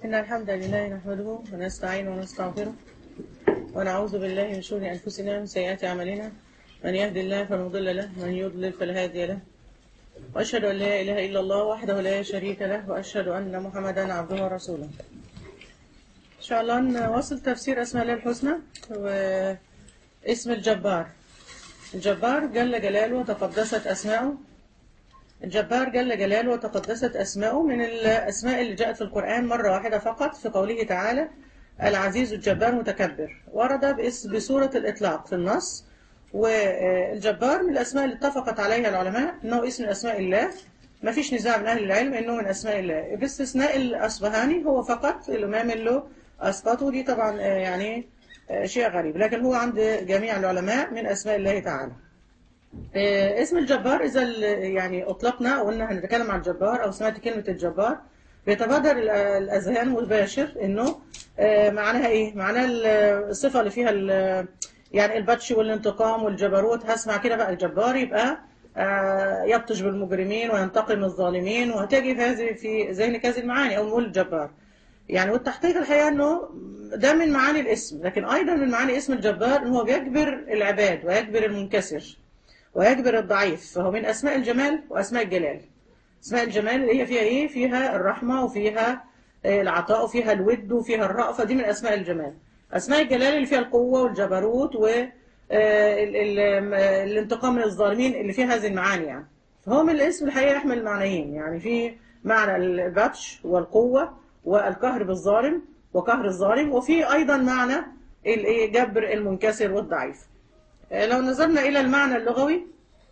إن الحمد لله نحمده ونستعينه ونستغفره ونعوذ بالله من شرور أنفسنا ومن سيئات أعمالنا من يهد الله فلا مضل له ومن يضلل فلا هادي له وأشهد أن لا إله إلا الله وحده لا شريك له وأشهد أن محمدا عبده ورسوله إن شاء الله نواصل تفسير أسماء الله الحسنى واسم الجبار الجبار جل جلاله وتقدست أسماؤه الجبار جل جلاله وتقدست أسماؤه من الأسماء اللي جاءت في القرآن مرة واحدة فقط في قوله تعالى العزيز الجبار متكبر ورد باسم بصورة الإطلاق في النص والجبار من الأسماء اللي اتفقت عليها العلماء أنه اسم من أسماء الله ما فيش نزاع من أهل العلم أنه من أسماء الله باستثناء الأصبهاني هو فقط الإمام اللي أسقطه دي طبعا يعني شيء غريب لكن هو عند جميع العلماء من أسماء الله تعالى اسم الجبار إذا يعني أطلقنا وقلنا هنتكلم عن الجبار أو سمعت كلمة الجبار بيتبادر الأذهان مباشر إنه معناها إيه؟ معناها الصفة اللي فيها يعني البطش والانتقام والجبروت هسمع كده بقى الجبار يبقى يبطش بالمجرمين وينتقم الظالمين وهتجد هذه في ذهنك هذه المعاني أو نقول الجبار يعني والتحقيق الحقيقة أنه ده من معاني الاسم لكن أيضا من معاني اسم الجبار أنه بيجبر العباد ويجبر المنكسر ويجبر الضعيف فهو من أسماء الجمال وأسماء الجلال أسماء الجمال اللي هي فيها إيه؟ فيها الرحمة وفيها العطاء وفيها الود وفيها الرأفة دي من أسماء الجمال أسماء الجلال اللي فيها القوة والجبروت والانتقام من الظالمين اللي فيها هذه المعاني يعني فهو من الاسم الحقيقة يحمل معنيين يعني في معنى البطش والقوة والقهر بالظالم وقهر الظالم وفي أيضا معنى جبر المنكسر والضعيف لو نظرنا إلى المعنى اللغوي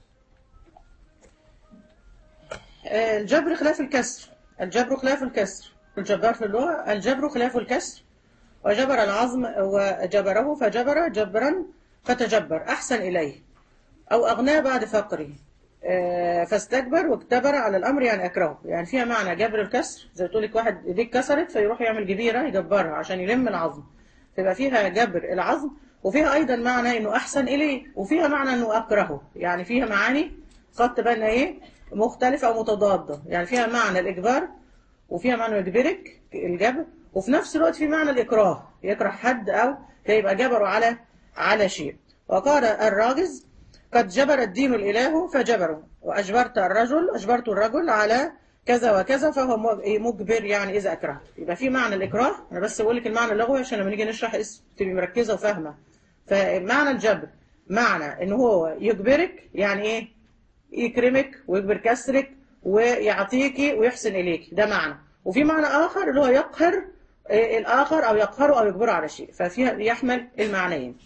الجبر خلاف الكسر الجبر خلاف الكسر الجبار في اللغة الجبر خلاف الكسر وجبر العظم وجبره فجبر جبرا فتجبر أحسن إليه أو أغناه بعد فقره فاستكبر واكتبر على الأمر يعني أكرهه يعني فيها معنى جبر الكسر زي تقول لك واحد ايديك كسرت فيروح يعمل جبيرة يجبرها عشان يلم العظم فيبقى فيها جبر العظم وفيها أيضا معنى أنه أحسن إليه وفيها معنى أنه أكرهه يعني فيها معاني قد تبان إيه مختلفة أو متضادة يعني فيها معنى الإجبار وفيها معنى يجبرك الجبر وفي نفس الوقت في معنى الإكراه يكره حد أو يبقى جبره على على شيء وقال الراجز قد جبر الدين الإله فجبره وأجبرت الرجل أجبرت الرجل على كذا وكذا فهو مجبر يعني إذا أكره يبقى في معنى الإكراه أنا بس بقول لك المعنى اللغوي عشان لما نيجي نشرح اسم تبقي مركزة وفاهمة فمعنى الجبر معنى إن هو يجبرك يعني إيه يكرمك ويجبر كسرك ويعطيكي ويحسن إليك ده معنى وفي معنى آخر اللي هو يقهر الآخر أو يقهره أو يجبره على شيء ففيها يحمل المعنيين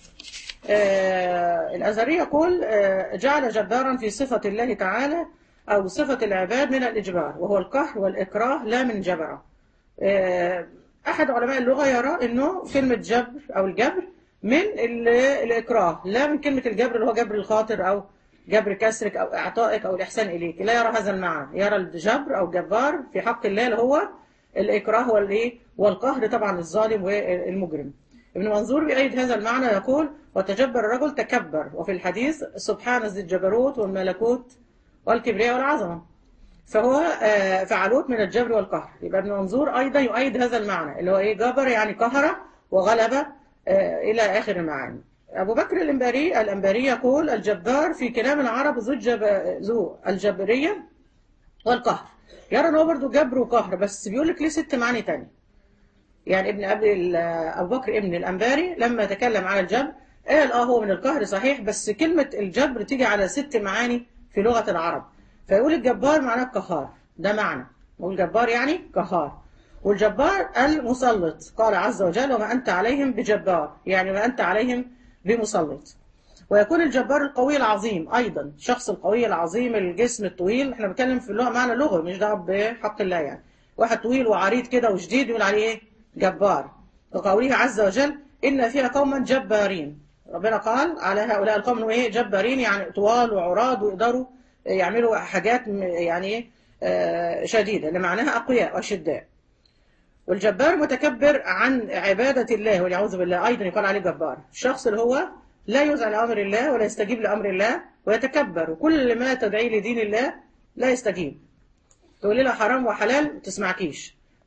آه الأزهري يقول آه جعل جبارا في صفة الله تعالى أو صفة العباد من الإجبار وهو القهر والإكراه لا من جبره آه أحد علماء اللغة يرى أنه كلمة جبر أو الجبر من الإكراه لا من كلمة الجبر اللي هو جبر الخاطر أو جبر كسرك أو إعطائك أو الإحسان إليك لا يرى هذا المعنى يرى الجبر أو الجبار في حق الله اللي هو الإكراه والإيه والقهر طبعا الظالم والمجرم ابن منظور بأيد هذا المعنى يقول وتجبر الرجل تكبر وفي الحديث سبحان ذي الجبروت والملكوت والكبرياء والعظمة فهو فعلوت من الجبر والقهر يبقى ابن منظور أيضا يؤيد هذا المعنى اللي هو إيه جبر يعني قهر وغلب إلى آخر المعاني أبو بكر الأنباري الأنباري يقول الجبار في كلام العرب ذو, الجب... ذو الجبرية والقهر يرى ان هو برضه جبر وقهر بس بيقول لك ليه ست معاني تانية يعني ابن أبي أبو بكر ابن الأنباري لما تكلم على الجبر قال اه هو من القهر صحيح بس كلمة الجبر تيجي على ست معاني في لغة العرب فيقول الجبار معناه القهار ده معنى والجبار يعني قهار والجبار المسلط قال عز وجل وما أنت عليهم بجبار يعني ما أنت عليهم بمسلط ويكون الجبار القوي العظيم أيضا الشخص القوي العظيم الجسم الطويل احنا بنتكلم في اللغة معنى لغة مش دعوه بحق الله يعني واحد طويل وعريض كده وشديد يقول عليه ايه جبار وقوله عز وجل إن فيها قوما جبارين ربنا قال على هؤلاء القوم ايه جبارين يعني طوال وعراض ويقدروا يعملوا حاجات يعني شديدة اللي معناها أقوياء وشداء والجبار متكبر عن عبادة الله والعوذ بالله أيضا يقال عليه جبار الشخص اللي هو لا يزعل لأمر الله ولا يستجيب لأمر الله ويتكبر وكل ما تدعي لدين الله لا يستجيب تقول له حرام وحلال ما تسمعكيش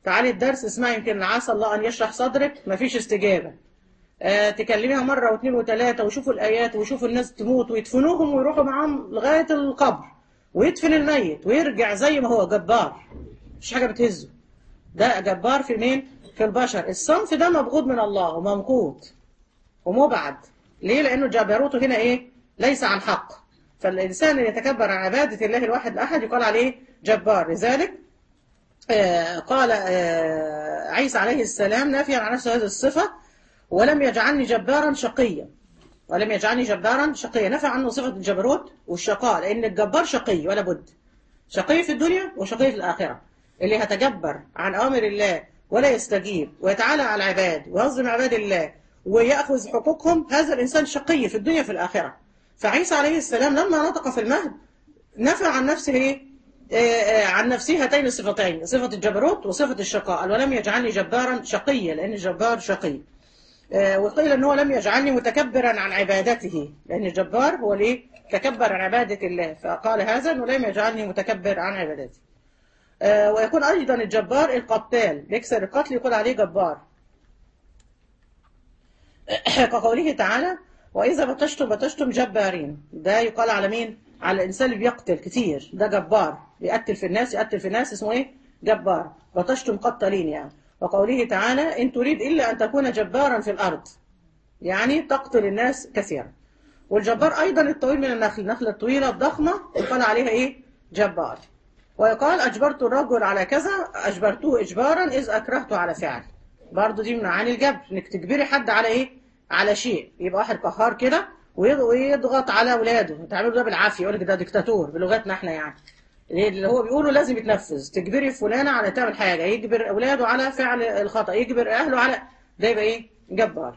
تعالي الدرس اسمعي يمكن عسى الله ان يشرح صدرك مفيش استجابه آه تكلميها مره واثنين وثلاثه ويشوفوا الايات ويشوفوا الناس تموت ويدفنوهم ويروحوا معاهم لغايه القبر ويدفن الميت ويرجع زي ما هو جبار مش حاجه بتهزه ده جبار في مين في البشر الصنف ده مبغوض من الله وممقوت ومبعد ليه لانه جبروته هنا ايه ليس عن حق فالانسان اللي يتكبر عن عباده الله الواحد الاحد يقال عليه جبار لذلك آه قال آه عيسى عليه السلام نافيا عن نفسه هذه الصفه ولم يجعلني جبارا شقيا ولم يجعلني جبارا شقيا نفى عنه صفه الجبروت والشقاء لان الجبار شقي ولا بد شقي في الدنيا وشقي في الاخره اللي هتجبر عن اوامر الله ولا يستجيب ويتعالى على العباد ويظلم عباد الله ويأخذ حقوقهم هذا الإنسان شقي في الدنيا في الآخرة فعيسى عليه السلام لما نطق في المهد نفى عن نفسه إيه؟ عن نفسه هاتين الصفتين صفة الجبروت وصفة الشقاء قال ولم يجعلني جبارا شقيا لأن الجبار شقي وقيل أنه لم يجعلني متكبرا عن عبادته لأن الجبار هو ليه تكبر عن عبادة الله فقال هذا أنه لم يجعلني متكبر عن عبادته ويكون أيضا الجبار القتال بيكسر القتل يقول عليه جبار كقوله تعالى وإذا بطشتم بطشتم جبارين ده يقال على مين؟ على الإنسان اللي بيقتل كتير ده جبار بيقتل في الناس يقتل في الناس اسمه إيه؟ جبار بطشتم قتالين يعني وقوله تعالى إن تريد إلا أن تكون جبارا في الأرض يعني تقتل الناس كثيرا والجبار أيضا الطويل من النخل النخلة الطويلة الضخمة يقال عليها إيه؟ جبار ويقال أجبرت الرجل على كذا أجبرته إجبارا إذ أكرهته على فعل برضه دي من معاني الجبر انك تجبري حد على ايه على شيء يبقى واحد قهار كده ويضغط على اولاده تعملوا ده بالعافيه يقول لك ده ديكتاتور بلغتنا احنا يعني اللي هو بيقوله لازم يتنفذ تجبري فلانه على تعمل حاجه يجبر اولاده على فعل الخطا يجبر اهله على ده يبقى ايه جبار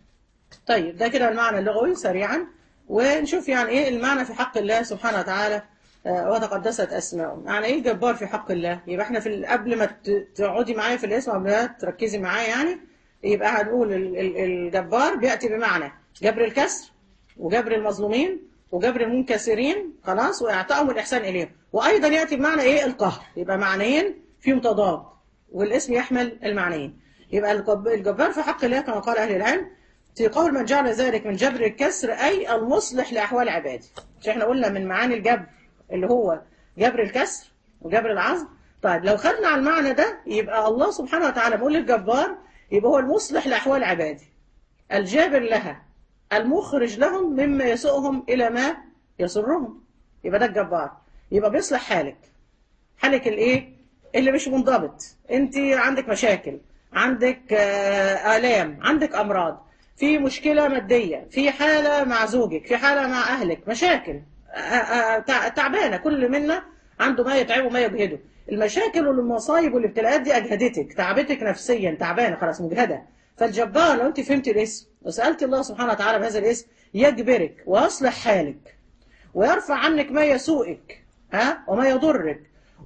طيب ده كده المعنى اللغوي سريعا ونشوف يعني ايه المعنى في حق الله سبحانه وتعالى وتقدست اسماؤه يعني ايه جبار في حق الله يبقى احنا في قبل ما تقعدي معايا في الاسم قبل ما تركزي معايا يعني يبقى هنقول الجبار بياتي بمعنى جبر الكسر وجبر المظلومين وجبر المنكسرين خلاص واعطائهم الاحسان اليهم وايضا ياتي بمعنى ايه القهر يبقى معنيين فيهم تضاد والاسم يحمل المعنيين يبقى الجبار في حق الله كما قال اهل العلم في قول من جعل ذلك من جبر الكسر اي المصلح لاحوال عباده مش احنا قلنا من معاني الجبر اللي هو جبر الكسر وجبر العزم طيب لو خدنا على المعنى ده يبقى الله سبحانه وتعالى بيقول للجبار يبقى هو المصلح لأحوال عباده الجابر لها المخرج لهم مما يسوءهم إلى ما يسرهم يبقى ده الجبار يبقى بيصلح حالك حالك الايه اللي مش منضبط انت عندك مشاكل عندك آلام عندك أمراض في مشكلة مادية في حالة مع زوجك في حالة مع أهلك مشاكل تعبانه كل منا عنده ما يتعبه وما يجهده المشاكل والمصايب والابتلاءات دي اجهدتك تعبتك نفسيا تعبانه خلاص مجهده فالجبار لو انت فهمت الاسم وسالت الله سبحانه وتعالى بهذا الاسم يجبرك ويصلح حالك ويرفع عنك ما يسوءك ها وما يضرك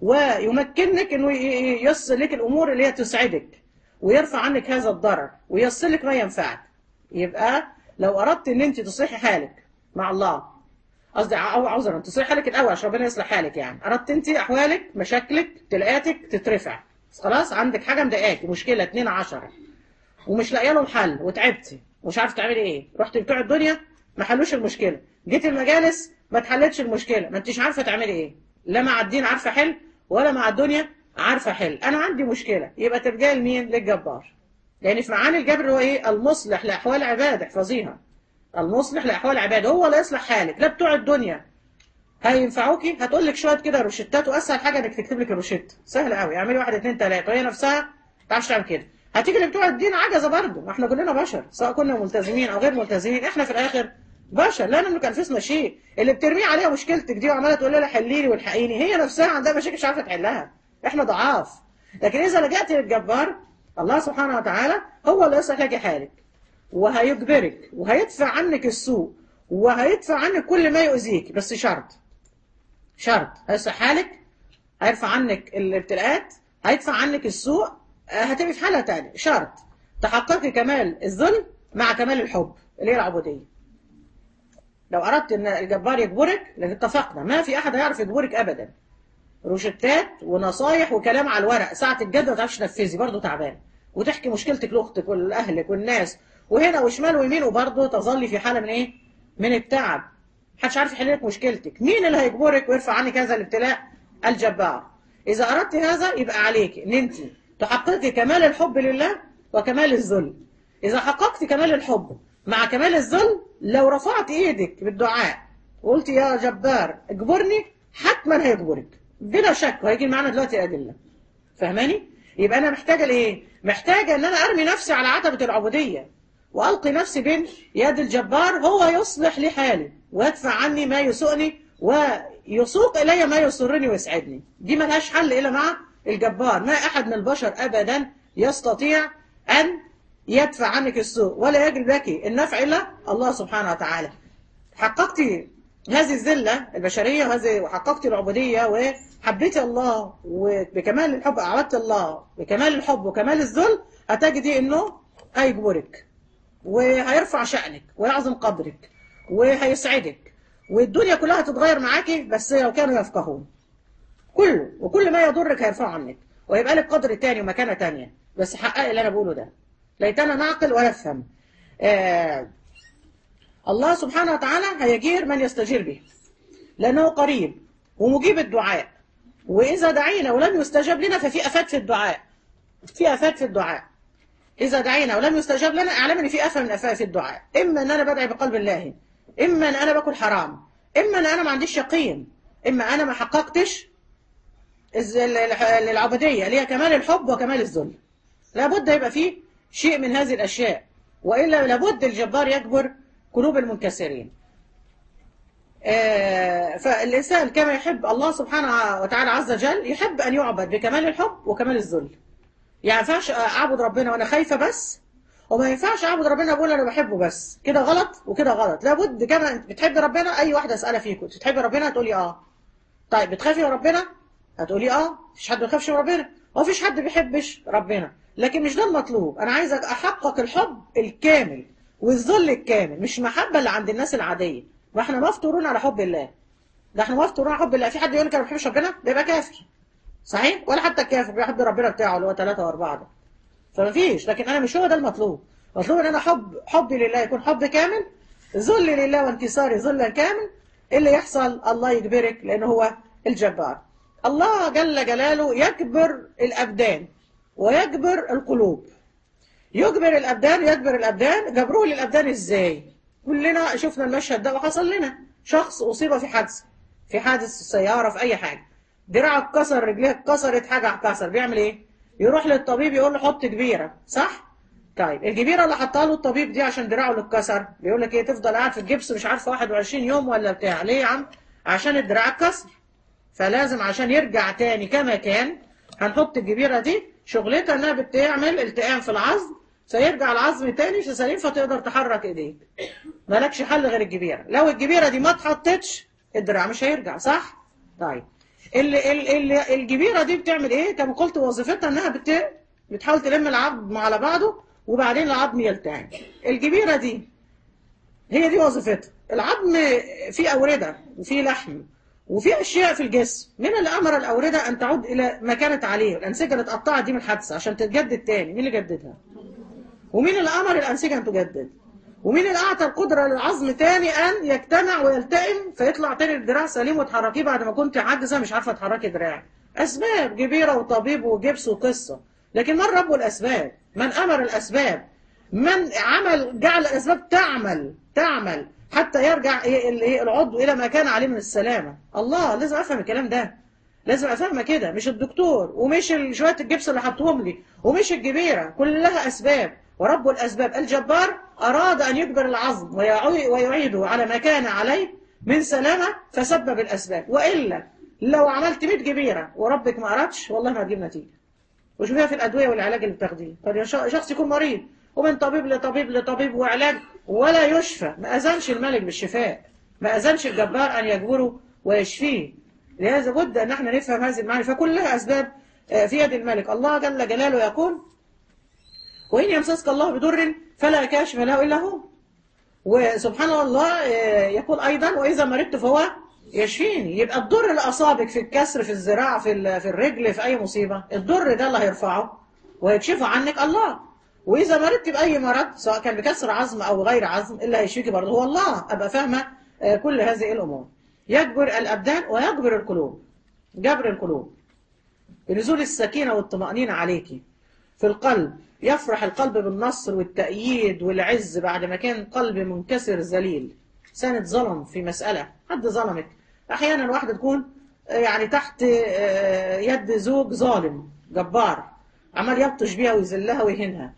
ويمكنك انه ييسر لك الامور اللي هي تسعدك ويرفع عنك هذا الضرر وييسر لك ما ينفعك يبقى لو اردت ان انت تصلحي حالك مع الله قصدي عذرا تصلح حالك الاول عشان ربنا يصلح حالك يعني اردت انت احوالك مشاكلك تلاقاتك تترفع خلاص عندك حاجه مضايقاكي مشكله 2 10 ومش لاقيه لهم حل وتعبتي ومش عارفه تعملي ايه رحت بتوع الدنيا ما حلوش المشكله جيت المجالس ما اتحلتش المشكله ما انتش عارفه تعملي ايه لا مع الدين عارفه حل ولا مع الدنيا عارفه حل انا عندي مشكله يبقى ترجعي لمين للجبار لان يعني في معاني الجبر هو ايه المصلح لاحوال عباد احفظيها المصلح لاحوال العباد هو اللي يصلح حالك لا بتوع الدنيا هينفعوكي هتقول لك شويه كده روشتات واسهل حاجه انك تكتب لك الروشته سهل قوي اعملي واحد اثنين ثلاثه وهي نفسها ما تعرفش تعمل كده هتيجي لبتوع الدين عجزه برضه ما احنا كلنا بشر سواء كنا ملتزمين او غير ملتزمين احنا في الاخر بشر لا نملك انفسنا شيء اللي بترميه عليها مشكلتك دي وعماله تقول لها حلي لي والحقيني هي نفسها عندها مشاكل مش عارفه تحلها احنا ضعاف لكن اذا لجأت للجبار الله سبحانه وتعالى هو اللي يصلح لك حالك وهيجبرك وهيدفع عنك السوء وهيدفع عنك كل ما يؤذيك بس شرط شرط هيصلح حالك هيرفع عنك الابتلاءات هيدفع عنك السوء هتبقي في حالة تانية شرط تحققي كمال الذل مع كمال الحب اللي هي العبودية لو أردت أن الجبار يجبرك لأن اتفقنا ما في أحد هيعرف يجبرك أبدا روشتات ونصايح وكلام على الورق ساعة الجد ما تعرفش تنفذي برضه تعبان وتحكي مشكلتك لاختك ولاهلك والناس وهنا وشمال ويمين وبرضه تظلي في حالة من ايه؟ من التعب محدش عارف يحل لك مشكلتك مين اللي هيجبرك ويرفع عنك هذا الابتلاء الجبار اذا اردت هذا يبقى عليك ان انت تحققي كمال الحب لله وكمال الذل اذا حققت كمال الحب مع كمال الذل لو رفعت ايدك بالدعاء وقلت يا جبار اجبرني حتما هيجبرك بلا شك وهيجي معانا دلوقتي ادله فاهماني يبقى انا محتاجه لايه محتاجه ان انا ارمي نفسي على عتبه العبوديه والقي نفسي بين يد الجبار هو يصلح لي حالي ويدفع عني ما يسوءني ويسوق الي ما يسرني ويسعدني دي ملهاش حل الا مع الجبار ما احد من البشر ابدا يستطيع ان يدفع عنك السوء ولا يجلب لك النفع الا الله سبحانه وتعالى حققت هذه الذلة البشرية وهذه وحققت العبودية وحبيت الله وبكمال الحب أعبدت الله بكمال الحب وكمال الذل هتجدي إنه هيجبرك وهيرفع شأنك ويعظم قدرك وهيسعدك والدنيا كلها هتتغير معاكي بس لو كانوا يفقهون كله وكل ما يضرك هيرفعه عنك ويبقى لك قدر تاني ومكانة تانية بس حققي اللي أنا بقوله ده ليتنا نعقل ونفهم آه الله سبحانه وتعالى هيجير من يستجير به لأنه قريب ومجيب الدعاء وإذا دعينا ولم يستجاب لنا ففي أفات في الدعاء في أفات في الدعاء إذا دعينا ولم يستجاب لنا اعلم ان في أفة من أفات في الدعاء إما أن أنا بدعي بقلب الله إما أن أنا باكل حرام إما أن أنا ما عنديش يقين إما أنا ما حققتش العبودية اللي هي كمال الحب وكمال الذل لابد يبقى فيه شيء من هذه الأشياء وإلا لابد الجبار يجبر قلوب المنكسرين آه فالإنسان كما يحب الله سبحانه وتعالى عز وجل يحب أن يعبد بكمال الحب وكمال الذل يعني ما ينفعش أعبد ربنا وأنا خايفة بس وما ينفعش أعبد ربنا أقول أنا بحبه بس كده غلط وكده غلط لابد كما أنت بتحب ربنا أي واحدة أسألها فيكم بتحبي ربنا هتقولي آه طيب بتخافي من ربنا هتقولي آه مفيش حد ما بيخافش من ربنا هو مفيش حد بيحبش ربنا لكن مش ده المطلوب أنا عايزك أحقق الحب الكامل والذل الكامل مش محبة اللي عند الناس العادية ما احنا مفتورون على حب الله ده احنا مفتورون على حب الله في حد يقول لك انا ما بحبش ربنا ده يبقى كافر صحيح ولا حتى الكافر بيحب ربنا بتاعه اللي هو ثلاثة واربعة ده فما فيش لكن انا مش هو ده المطلوب مطلوب ان انا حب حبي لله يكون حب كامل ذل لله وانكساري ذلا كامل اللي يحصل الله يجبرك لانه هو الجبار الله جل جلاله يجبر الابدان ويجبر القلوب يجبر الأبدان يجبر الأبدان جبروه للأبدان إزاي كلنا شفنا المشهد ده وحصل لنا شخص أصيب في حادث في حادث السيارة في أي حاجة دراعه اتكسر رجليه اتكسرت حاجة اتكسر بيعمل إيه يروح للطبيب يقول له حط كبيرة صح طيب الكبيرة اللي حطها له الطبيب دي عشان دراعه اللي اتكسر بيقول لك ايه تفضل قاعد في الجبس مش عارفه 21 يوم ولا بتاع ليه يا عم عشان الدراع اتكسر فلازم عشان يرجع تاني كما كان هنحط الجبيرة دي شغلتها انها بتعمل التئام في العظم فيرجع العظم تاني سليم فتقدر تحرك ايديك مالكش حل غير الجبيرة لو الجبيرة دي ما اتحطتش الدراع مش هيرجع صح طيب ال ال ال الجبيرة دي بتعمل ايه كما قلت وظيفتها انها بت بتحاول تلم العظم على بعضه وبعدين العظم يلتئم الجبيرة دي هي دي وظيفتها العظم فيه أوردة وفيه لحم وفي أشياء في الجسم من اللي أمر الأوردة أن تعود إلى ما كانت عليه الأنسجة اللي اتقطعت دي من الحادثة عشان تتجدد تاني مين اللي جددها ومين اللي أمر الأنسجة أن تجدد ومين اللي أعطى القدرة للعظم تاني أن يجتمع ويلتئم فيطلع تاني الدراع سليم وتحركيه بعد ما كنت عاجزة مش عارفة تحركي دراعك أسباب كبيرة وطبيب وجبس وقصة لكن من رب الأسباب من أمر الأسباب من عمل جعل الأسباب تعمل تعمل حتى يرجع العضو إلى ما كان عليه من السلامة الله لازم أفهم الكلام ده لازم أفهمها كده مش الدكتور ومش شوية الجبس اللي حطوهم لي ومش الجبيرة كلها أسباب ورب الأسباب الجبار أراد أن يجبر العظم ويعيده على ما كان عليه من سلامة فسبب الأسباب وإلا لو عملت 100 جبيرة وربك ما أردش والله ما هتجيب نتيجة وشوفيها في الأدوية والعلاج اللي بتاخديه قد شخص يكون مريض ومن طبيب لطبيب لطبيب وعلاج ولا يشفى ما أذنش الملك بالشفاء ما أذنش الجبار أن يجبره ويشفيه لهذا بد أن احنا نفهم هذه المعاني فكلها أسباب في يد الملك الله جل جلاله يقول وإن يمسسك الله بضر فلا كاشف له إلا هو وسبحان الله يقول أيضا وإذا مرضت فهو يشفيني يبقى الضر اللي اصابك في الكسر في الذراع في ال- في الرجل في اي مصيبه الضر ده اللي هيرفعه وهيكشفه عنك الله واذا مرضت باي مرض سواء كان بكسر عظم او غير عظم اللي هيشفيك برضه هو الله ابقى فاهمه آه، كل هذه الامور يجبر الابدان ويجبر القلوب جبر القلوب بنزول السكينه والطمانينه عليكي في القلب يفرح القلب بالنصر والتأييد والعز بعد ما كان قلب منكسر ذليل سند ظلم في مسألة حد ظلمك أحيانا واحدة تكون آه، يعني تحت آه، يد زوج ظالم جبار عمال يبطش بيها ويذلها ويهينها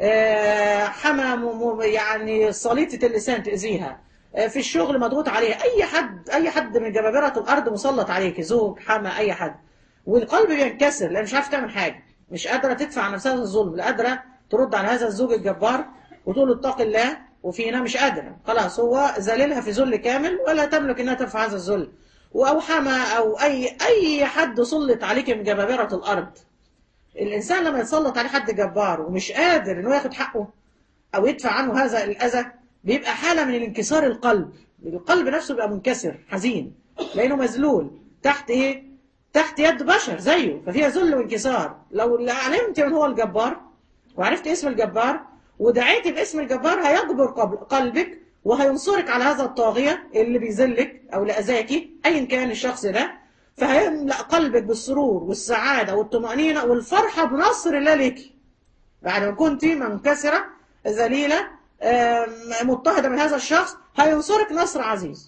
آه، حما م- م- يعني صليطة اللسان تأذيها آه، في الشغل مضغوط عليها أي حد أي حد من جبابرة الأرض مسلط عليك زوج حما أي حد والقلب بينكسر لأن مش عارف تعمل حاجة مش قادرة تدفع عن نفسها الظلم لا قادرة ترد على هذا الزوج الجبار وتقول له اتق الله وفينا مش قادرة خلاص هو ذليلها في ذل كامل ولا تملك انها ترفع هذا الذل او حما او اي اي حد سلط عليك من جبابرة الارض الانسان لما يتسلط عليه حد جبار ومش قادر انه ياخد حقه او يدفع عنه هذا الاذى بيبقى حالة من الانكسار القلب القلب نفسه بيبقى منكسر حزين لانه مذلول تحت ايه تحت يد بشر زيه ففيها ذل وانكسار لو علمت من هو الجبار وعرفت اسم الجبار ودعيت باسم الجبار هيجبر قبل- قلبك وهينصرك على هذا الطاغية اللي بيذلك أو اللي أذاكي أيا كان الشخص ده فهيملأ قلبك بالسرور والسعادة والطمأنينة والفرحة بنصر الله لك بعد ما كنت منكسرة ذليلة آم، مضطهدة من هذا الشخص هينصرك نصر عزيز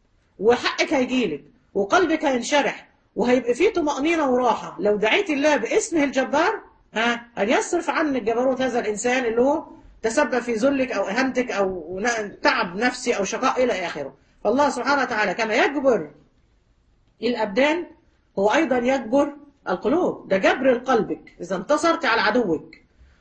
وحقك هيجيلك وقلبك هينشرح وهيبقى فيه طمأنينة وراحة لو دعيت الله باسمه الجبار ها أن يصرف عنك جبروت هذا الإنسان اللي هو تسبب في ذلك أو إهانتك أو ن- تعب نفسي أو شقاء إلى آخره فالله سبحانه وتعالى كما يجبر الأبدان هو أيضا يجبر القلوب ده جبر لقلبك إذا انتصرت على عدوك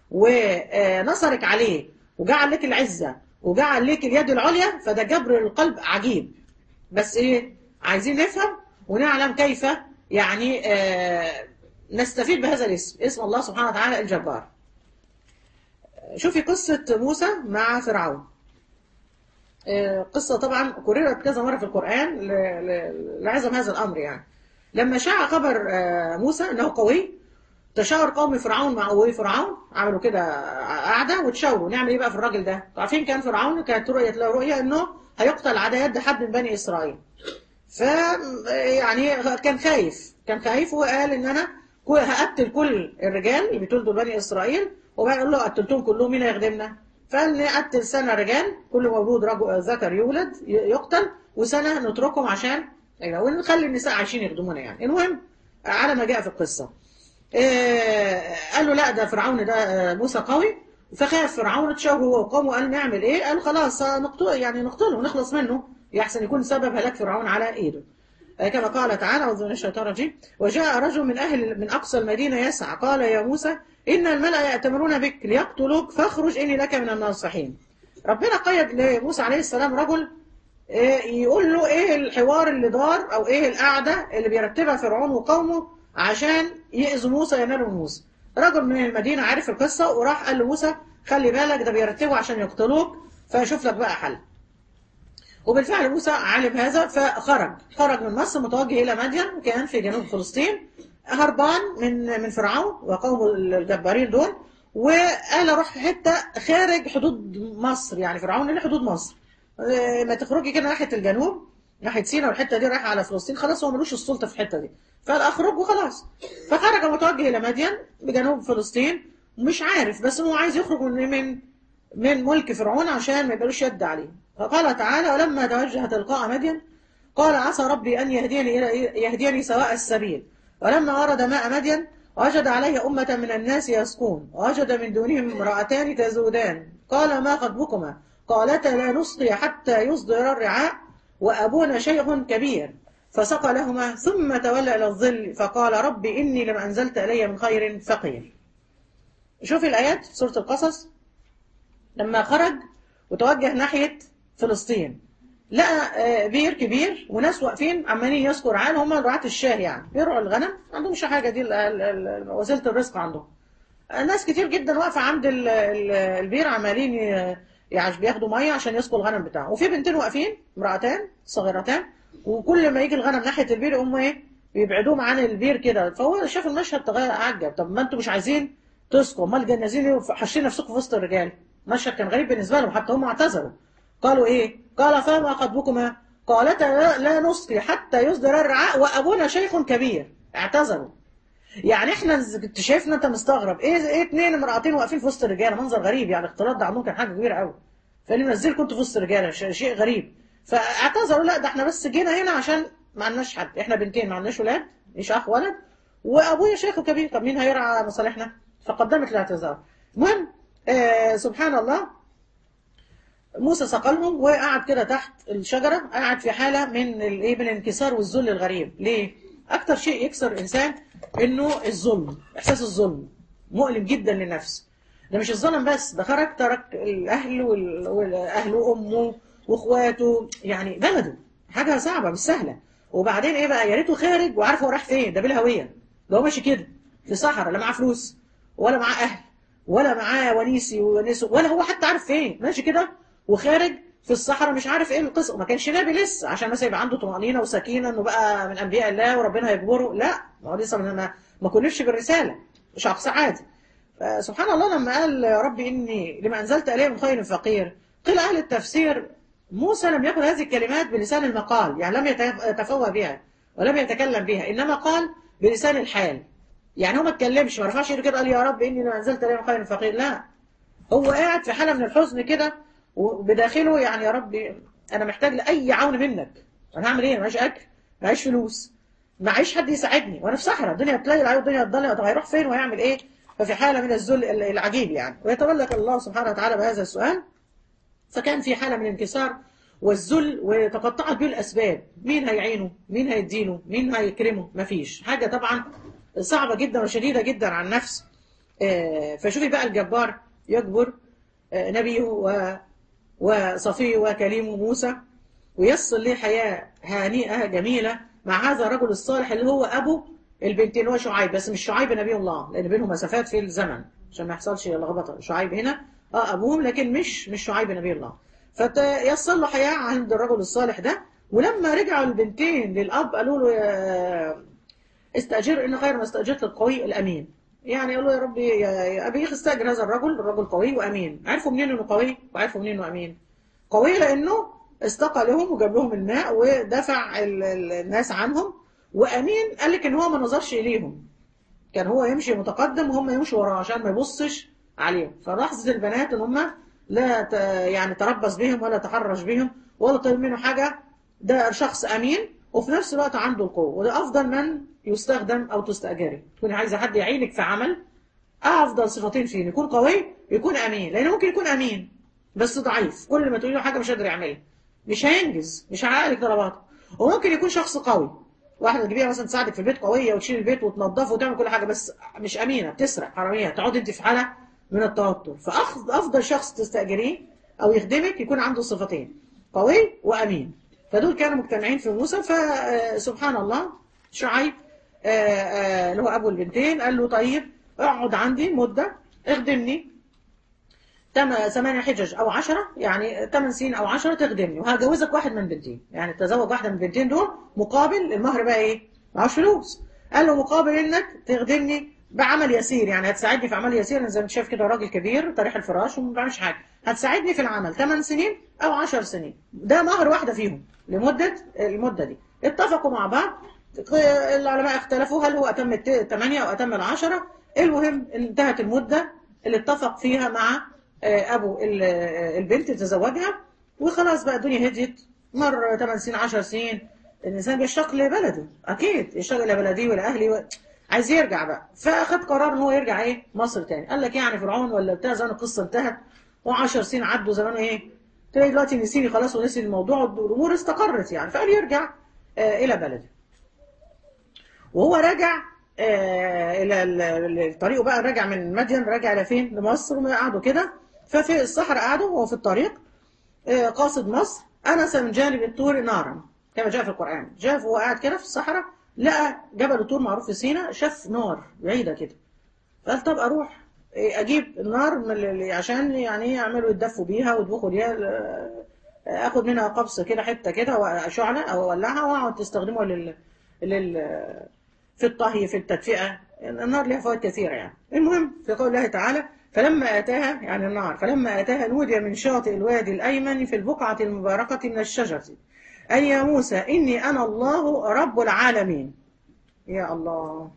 ونصرك عليه وجعل لك العزة وجعل لك اليد العليا فده جبر القلب عجيب بس ايه عايزين نفهم ونعلم كيف يعني آه نستفيد بهذا الاسم اسم الله سبحانه وتعالى الجبار شوفي قصة موسى مع فرعون آه، قصة طبعا كررت كذا مرة في القرآن ل- ل- لعظم هذا الأمر يعني لما شاع خبر آه، موسى أنه قوي تشاور قوم فرعون مع قوي فرعون عملوا كده قعدة وتشاوروا نعمل ايه بقى في الراجل ده عارفين كان فرعون كانت رؤية له رؤية انه هيقتل على يد حد من بني اسرائيل ف يعني كان خايف كان خايف وقال ان انا كو- هقتل كل الرجال اللي بيتولدوا بني اسرائيل وبقى يقول له قتلتهم كلهم مين هيخدمنا فقال نقتل سنة رجال كل مولود رجل ذكر يولد ي- يقتل وسنة نتركهم عشان أيوة، ونخلي النساء عايشين يخدمونا يعني المهم على ما جاء في القصة آه، قال له لا ده فرعون ده آه، موسى قوي فخاف فرعون اتشاور هو وقومه قال نعمل ايه قال خلاص آه، نقتله يعني نقتله ونخلص منه يحسن يكون سبب هلاك فرعون على ايده آه، كما قال تعالى اعوذ من الشيطان الرجيم وجاء رجل من اهل من اقصى المدينه يسعى قال يا موسى ان الملأ يأتمرون بك ليقتلوك فاخرج اني لك من الناصحين ربنا قيد لموسى عليه السلام رجل إيه يقول له ايه الحوار اللي دار او ايه القعده اللي بيرتبها فرعون وقومه عشان يأذوا موسى ينالوا موسى رجل من المدينه عارف القصه وراح قال لموسى خلي بالك ده بيرتبوا عشان يقتلوك فشوف لك بقى حل وبالفعل موسى علم هذا فخرج خرج من مصر متوجه الى مدين كان في جنوب فلسطين هربان من من فرعون وقومه الجبارين دول وقال اروح في حته خارج حدود مصر يعني فرعون اللي حدود مصر آه، ما تخرجي كده ناحيه الجنوب ناحيه سينا والحته دي رايحه على فلسطين خلاص هو ملوش السلطه في الحته دي فقال اخرج وخلاص فخرج متوجه الى مدين بجنوب فلسطين مش عارف بس هو عايز يخرج من من من ملك فرعون عشان ما يبقالوش يد عليه فقال تعالى ولما توجه تلقاء مدين قال عسى ربي أن يهديني إلى يهديني سواء السبيل ولما ورد ماء مدين وجد عليه أمة من الناس يسقون ووجد من دونهم امرأتان تزودان قال ما خطبكما قالتا لا نسقي حتى يصدر الرعاء وأبونا شيخ كبير فسقى لهما ثم تولى إلى الظل فقال رب إني لما أنزلت إلي من خير فقير شوف الآيات في سورة القصص لما خرج وتوجه ناحية فلسطين لقى آه، بير كبير وناس واقفين عمالين يذكر عنهم هم رعاة الشاه يعني بيرعوا الغنم ما عندهمش حاجة دي ال- ال- ال- وسيلة الرزق عندهم آه، ناس كتير جدا واقفة عند ال- ال- البير عمالين ي- يعني بياخدوا مية عشان يسقوا الغنم بتاعهم وفي بنتين واقفين امرأتان صغيرتان وكل ما يجي الغنم ناحيه البير يقوموا ايه بيبعدوهم عن البير كده فهو شاف المشهد تغير عجب طب ما انتوا مش عايزين تسقوا امال جنازين حاشين نفسكم في وسط الرجال مشهد كان غريب بالنسبه لهم حتى هم اعتذروا قالوا ايه قال فما خطبكما قالتا لا, لا نسقي حتى يصدر الرعاء وابونا شيخ كبير اعتذروا يعني احنا انت شايفنا انت مستغرب ايه ايه اتنين امرأتين واقفين في وسط الرجاله منظر غريب يعني الاختلاط ده عندهم كان حاجه كبيره قوي فاللي منزلكم انتوا في وسط الرجاله ش- شيء غريب فاعتذروا لا ده احنا بس جينا هنا عشان ما عندناش حد احنا بنتين ما عندناش ولاد مش اخ ولد وابويا شيخ كبير طب مين هيرعى مصالحنا فقدمت الاعتذار المهم آه سبحان الله موسى سقلهم وقعد كده تحت الشجرة قعد في حالة من الايه من الانكسار والذل الغريب ليه؟ أكتر شيء يكسر الإنسان إنه الظلم إحساس الظلم مؤلم جدا للنفس ده مش الظلم بس ده خرج ترك الأهل وال- والأهل وأمه وإخواته يعني بلده حاجة صعبة مش سهلة وبعدين إيه بقى يا ريته خارج وعارف هو رايح فين ده بالهوية ده هو ماشي كده في صحراء لا معاه فلوس ولا معاه أهل ولا معاه ونيسي ونسو ولا هو حتى عارف فين ماشي كده وخارج في الصحراء مش عارف ايه القصه ما كانش نبي لسه عشان مثلا يبقى عنده طمانينه وسكينه انه بقى من انبياء الله وربنا هيجبره لا ما هو لسه ما ما كلفش بالرساله شخص عادي فسبحان الله لما قال يا ربي اني لما انزلت اليه من خير فقير قيل اهل التفسير موسى لم يقل هذه الكلمات بلسان المقال يعني لم يتف- يتفوه بها ولم يتكلم بها انما قال بلسان الحال يعني هو ما اتكلمش ما رفعش ايده كده قال يا رب اني لما انزلت اليه من خير فقير لا هو قاعد في حاله من الحزن كده وبداخله يعني يا ربي انا محتاج لاي عون منك انا هعمل ايه معيش اكل معيش فلوس معيش حد يساعدني وانا في صحراء الدنيا تليل عليه والدنيا تضلم طب هيروح فين وهيعمل ايه ففي حاله من الذل العجيب يعني ويتملك الله سبحانه وتعالى بهذا السؤال فكان في حاله من الانكسار والذل وتقطعت به الاسباب مين هيعينه مين هيديله مين هيكرمه مفيش حاجه طبعا صعبه جدا وشديده جدا على النفس آه، فشوفي بقى الجبار يجبر آه، نبيه و- وصفيه وكليمه موسى ويصل ليه حياة هانئة جميلة مع هذا الرجل الصالح اللي هو أبو البنتين هو شعيب بس مش شعيب نبي الله لأن بينهم مسافات في الزمن عشان ما يحصلش لخبطة شعيب هنا اه أبوهم لكن مش مش شعيب نبي الله فيصل له حياة عند الرجل الصالح ده ولما رجعوا البنتين للأب قالوا له يا استأجر إن خير ما استأجرت القوي الأمين يعني قالوا يا ربي يا, يا أبي استأجر هذا الرجل الرجل قوي وأمين عرفوا منين إنه قوي وعرفوا منين إنه أمين قوي لأنه استقى لهم وجاب لهم الماء ودفع ال- ال- الناس عنهم وأمين قال لك إن هو ما نظرش إليهم كان هو يمشي متقدم وهم يمشوا وراه عشان ما يبصش عليهم فلاحظت البنات ان هم لا ت... يعني تربص بهم ولا تحرش بهم ولا طلب منه حاجه ده شخص امين وفي نفس الوقت عنده القوه وده افضل من يستخدم او تستاجري تكوني عايزه حد يعينك في عمل افضل صفتين فيه يكون قوي يكون امين لان ممكن يكون امين بس ضعيف كل ما تقولي له حاجه مش قادر يعملها مش هينجز مش هيعقلك طلباته وممكن يكون شخص قوي واحده تجيبيها مثلا تساعدك في البيت قويه وتشيل البيت وتنظفه وتعمل كل حاجه بس مش امينه بتسرق حراميه تقعدي انت في حاله من التوتر فافضل شخص تستاجريه او يخدمك يكون عنده صفتين قوي وامين فدول كانوا مجتمعين في موسى فسبحان الله شعيب آه، آه، اللي هو ابو البنتين قال له طيب اقعد عندي مده اخدمني تم ثمانية حجج أو عشرة يعني ثمان سنين أو عشرة تخدمني وهجوزك واحد من بنتين يعني تزوج واحدة من البنتين دول مقابل المهر بقى إيه؟ معهوش فلوس قال له مقابل إنك تخدمني بعمل يسير يعني هتساعدني في عمل يسير أنا زي ما انت شايف كده راجل كبير طريح الفراش وما بعملش حاجة هتساعدني في العمل ثمان سنين أو عشر سنين ده مهر واحدة فيهم لمدة المدة دي اتفقوا مع بعض العلماء اختلفوا هل هو أتم الثمانية أو أتم العشرة المهم انتهت المدة اللي اتفق فيها مع آه، ابو ال- آه، البنت تزوجها وخلاص بقى الدنيا هديت مر 8 سنين 10 سنين الانسان بيشتاق لبلده اكيد يشتاق لبلدي ولاهلي و... عايز يرجع بقى فاخد قرار ان هو يرجع ايه مصر تاني قال لك يعني فرعون ولا بتاع زمان القصه انتهت و10 سنين عدوا زمان ايه تلاقي دلوقتي نسيني خلاص ونسي الموضوع والامور استقرت يعني فقال يرجع آه الى بلده وهو راجع آه، الى ال- ال- الطريق بقى راجع من مدين راجع لفين لمصر وقعدوا كده ففي الصحراء قعدوا وهو في الطريق آه، قاصد مصر انس من جانب الطور نارا كما جاء في القران شاف وهو قاعد كده في الصحراء لقى جبل الطور معروف في سيناء شاف نار بعيده كده قال طب اروح إيه، اجيب النار من ال- عشان يعني يعملوا يتدفوا بيها ويطبخوا بيها ال- اخد منها قبض كده حته كده واشعلها او اولعها واقعد تستخدمه لل لل في الطهي في التدفئه النار لها فوائد كثيره يعني المهم في قول الله تعالى فلما اتاها يعني النار فلما اتاها نودي من شاطئ الوادي الايمن في البقعه المباركه من الشجره اي يا موسى اني انا الله رب العالمين يا الله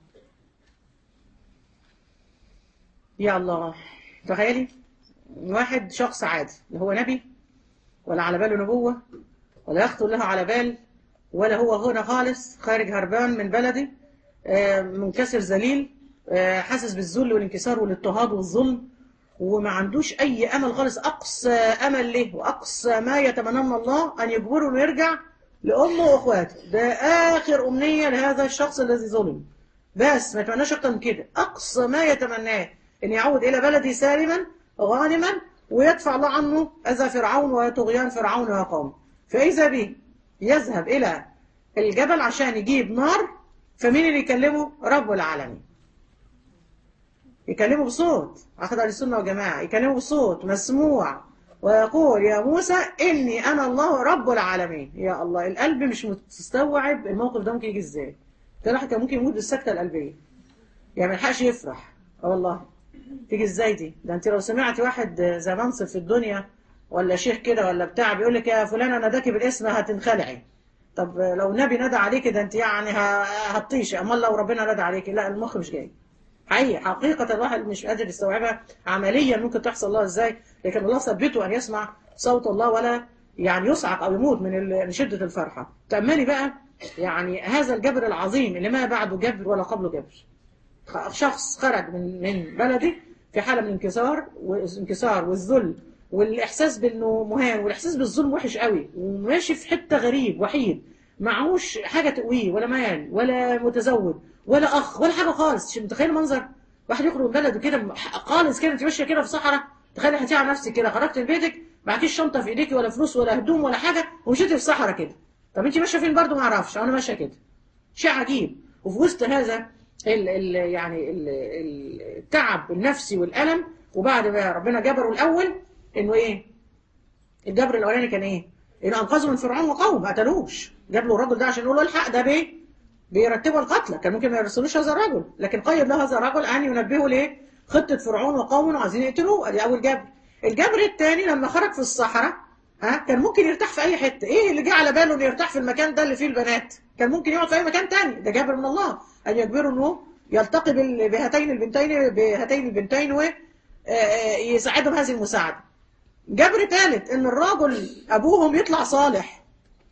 يا الله تخيلي واحد شخص عادي لا هو نبي ولا على باله نبوة ولا يخطر له على بال ولا هو غنى خالص خارج هربان من بلده آه، منكسر ذليل آه، حاسس بالذل والانكسار والاضطهاد والظلم وما عندوش أي أمل خالص أقصى أمل له وأقصى ما يتمنى الله أن يجبره إنه يرجع لأمه وأخواته ده آخر أمنية لهذا الشخص الذي ظلم بس ما يتمناش أكتر من كده أقصى ما يتمناه أن يعود إلى بلده سالما غانما ويدفع الله عنه أذى فرعون وطغيان فرعون وقومه فإذا به يذهب إلى الجبل عشان يجيب نار فمين اللي يكلمه؟ رب العالمين يكلمه بصوت أخذ على السنة والجماعة يكلمه بصوت مسموع ويقول يا موسى إني أنا الله رب العالمين يا الله القلب مش مستوعب الموقف ده ممكن يجي إزاي ده الواحد كان ممكن يموت بالسكتة القلبية يعني ما يلحقش يفرح اه والله تيجي ازاي دي ده انت لو سمعت واحد زي منصب في الدنيا ولا شيخ كده ولا بتاع بيقول لك يا فلانه ناداكي بالاسم هتنخلعي طب لو النبي نادى عليك ده انت يعني ه- هتطيشي امال لو ربنا نادى عليك لا المخ مش جاي حقيقي حقيقة الواحد مش قادر يستوعبها عمليا ممكن تحصل الله ازاي لكن الله ثبته ان يسمع صوت الله ولا يعني يصعق او يموت من ال- من شدة الفرحة تأملي بقى يعني هذا الجبر العظيم اللي ما بعده جبر ولا قبله جبر شخص خرج من من بلده في حالة من انكسار والانكسار والذل والإحساس بأنه مهان والإحساس بالظلم وحش قوي وماشي في حتة غريب وحيد معهوش حاجة تقويه ولا مال ولا متزوج ولا أخ ولا حاجة خالص مش متخيل منظر واحد يخرج من بلده كده خالص كده انت ماشيه كده في صحراء تخيل هتيجي على نفسك كده خرجت من بيتك معكيش شنطه في ايديكي ولا فلوس ولا هدوم ولا حاجه ومشيتي في الصحراء كده طب انت ماشيه فين برضه ما اعرفش انا ماشيه كده شيء عجيب وفي وسط هذا ال ال يعني ال ال التعب النفسي والألم وبعد ما ربنا جبره الأول إنه إيه؟ الجبر الأولاني كان إيه؟ إنه أنقذه من فرعون وقومه ما قتلوش جاب له الرجل ده عشان يقول له الحق ده بيه؟ بيرتبوا القتلى كان ممكن ما يرسلوش هذا الرجل لكن قيد له هذا الرجل أن ينبهه ليه؟ خطة فرعون وقومه عايزين يقتلوه ادي أول جبر الجبر الثاني لما خرج في الصحراء ها كان ممكن يرتاح في أي حتة إيه اللي جه على باله إنه يرتاح في المكان ده اللي فيه البنات كان ممكن يقعد في أي مكان تاني ده جبر من الله أن يجبره إنه يلتقي بال- بهاتين البنتين بهاتين البنتين ويساعدهم هذه المساعدة جبر ثالث ان الراجل ابوهم يطلع صالح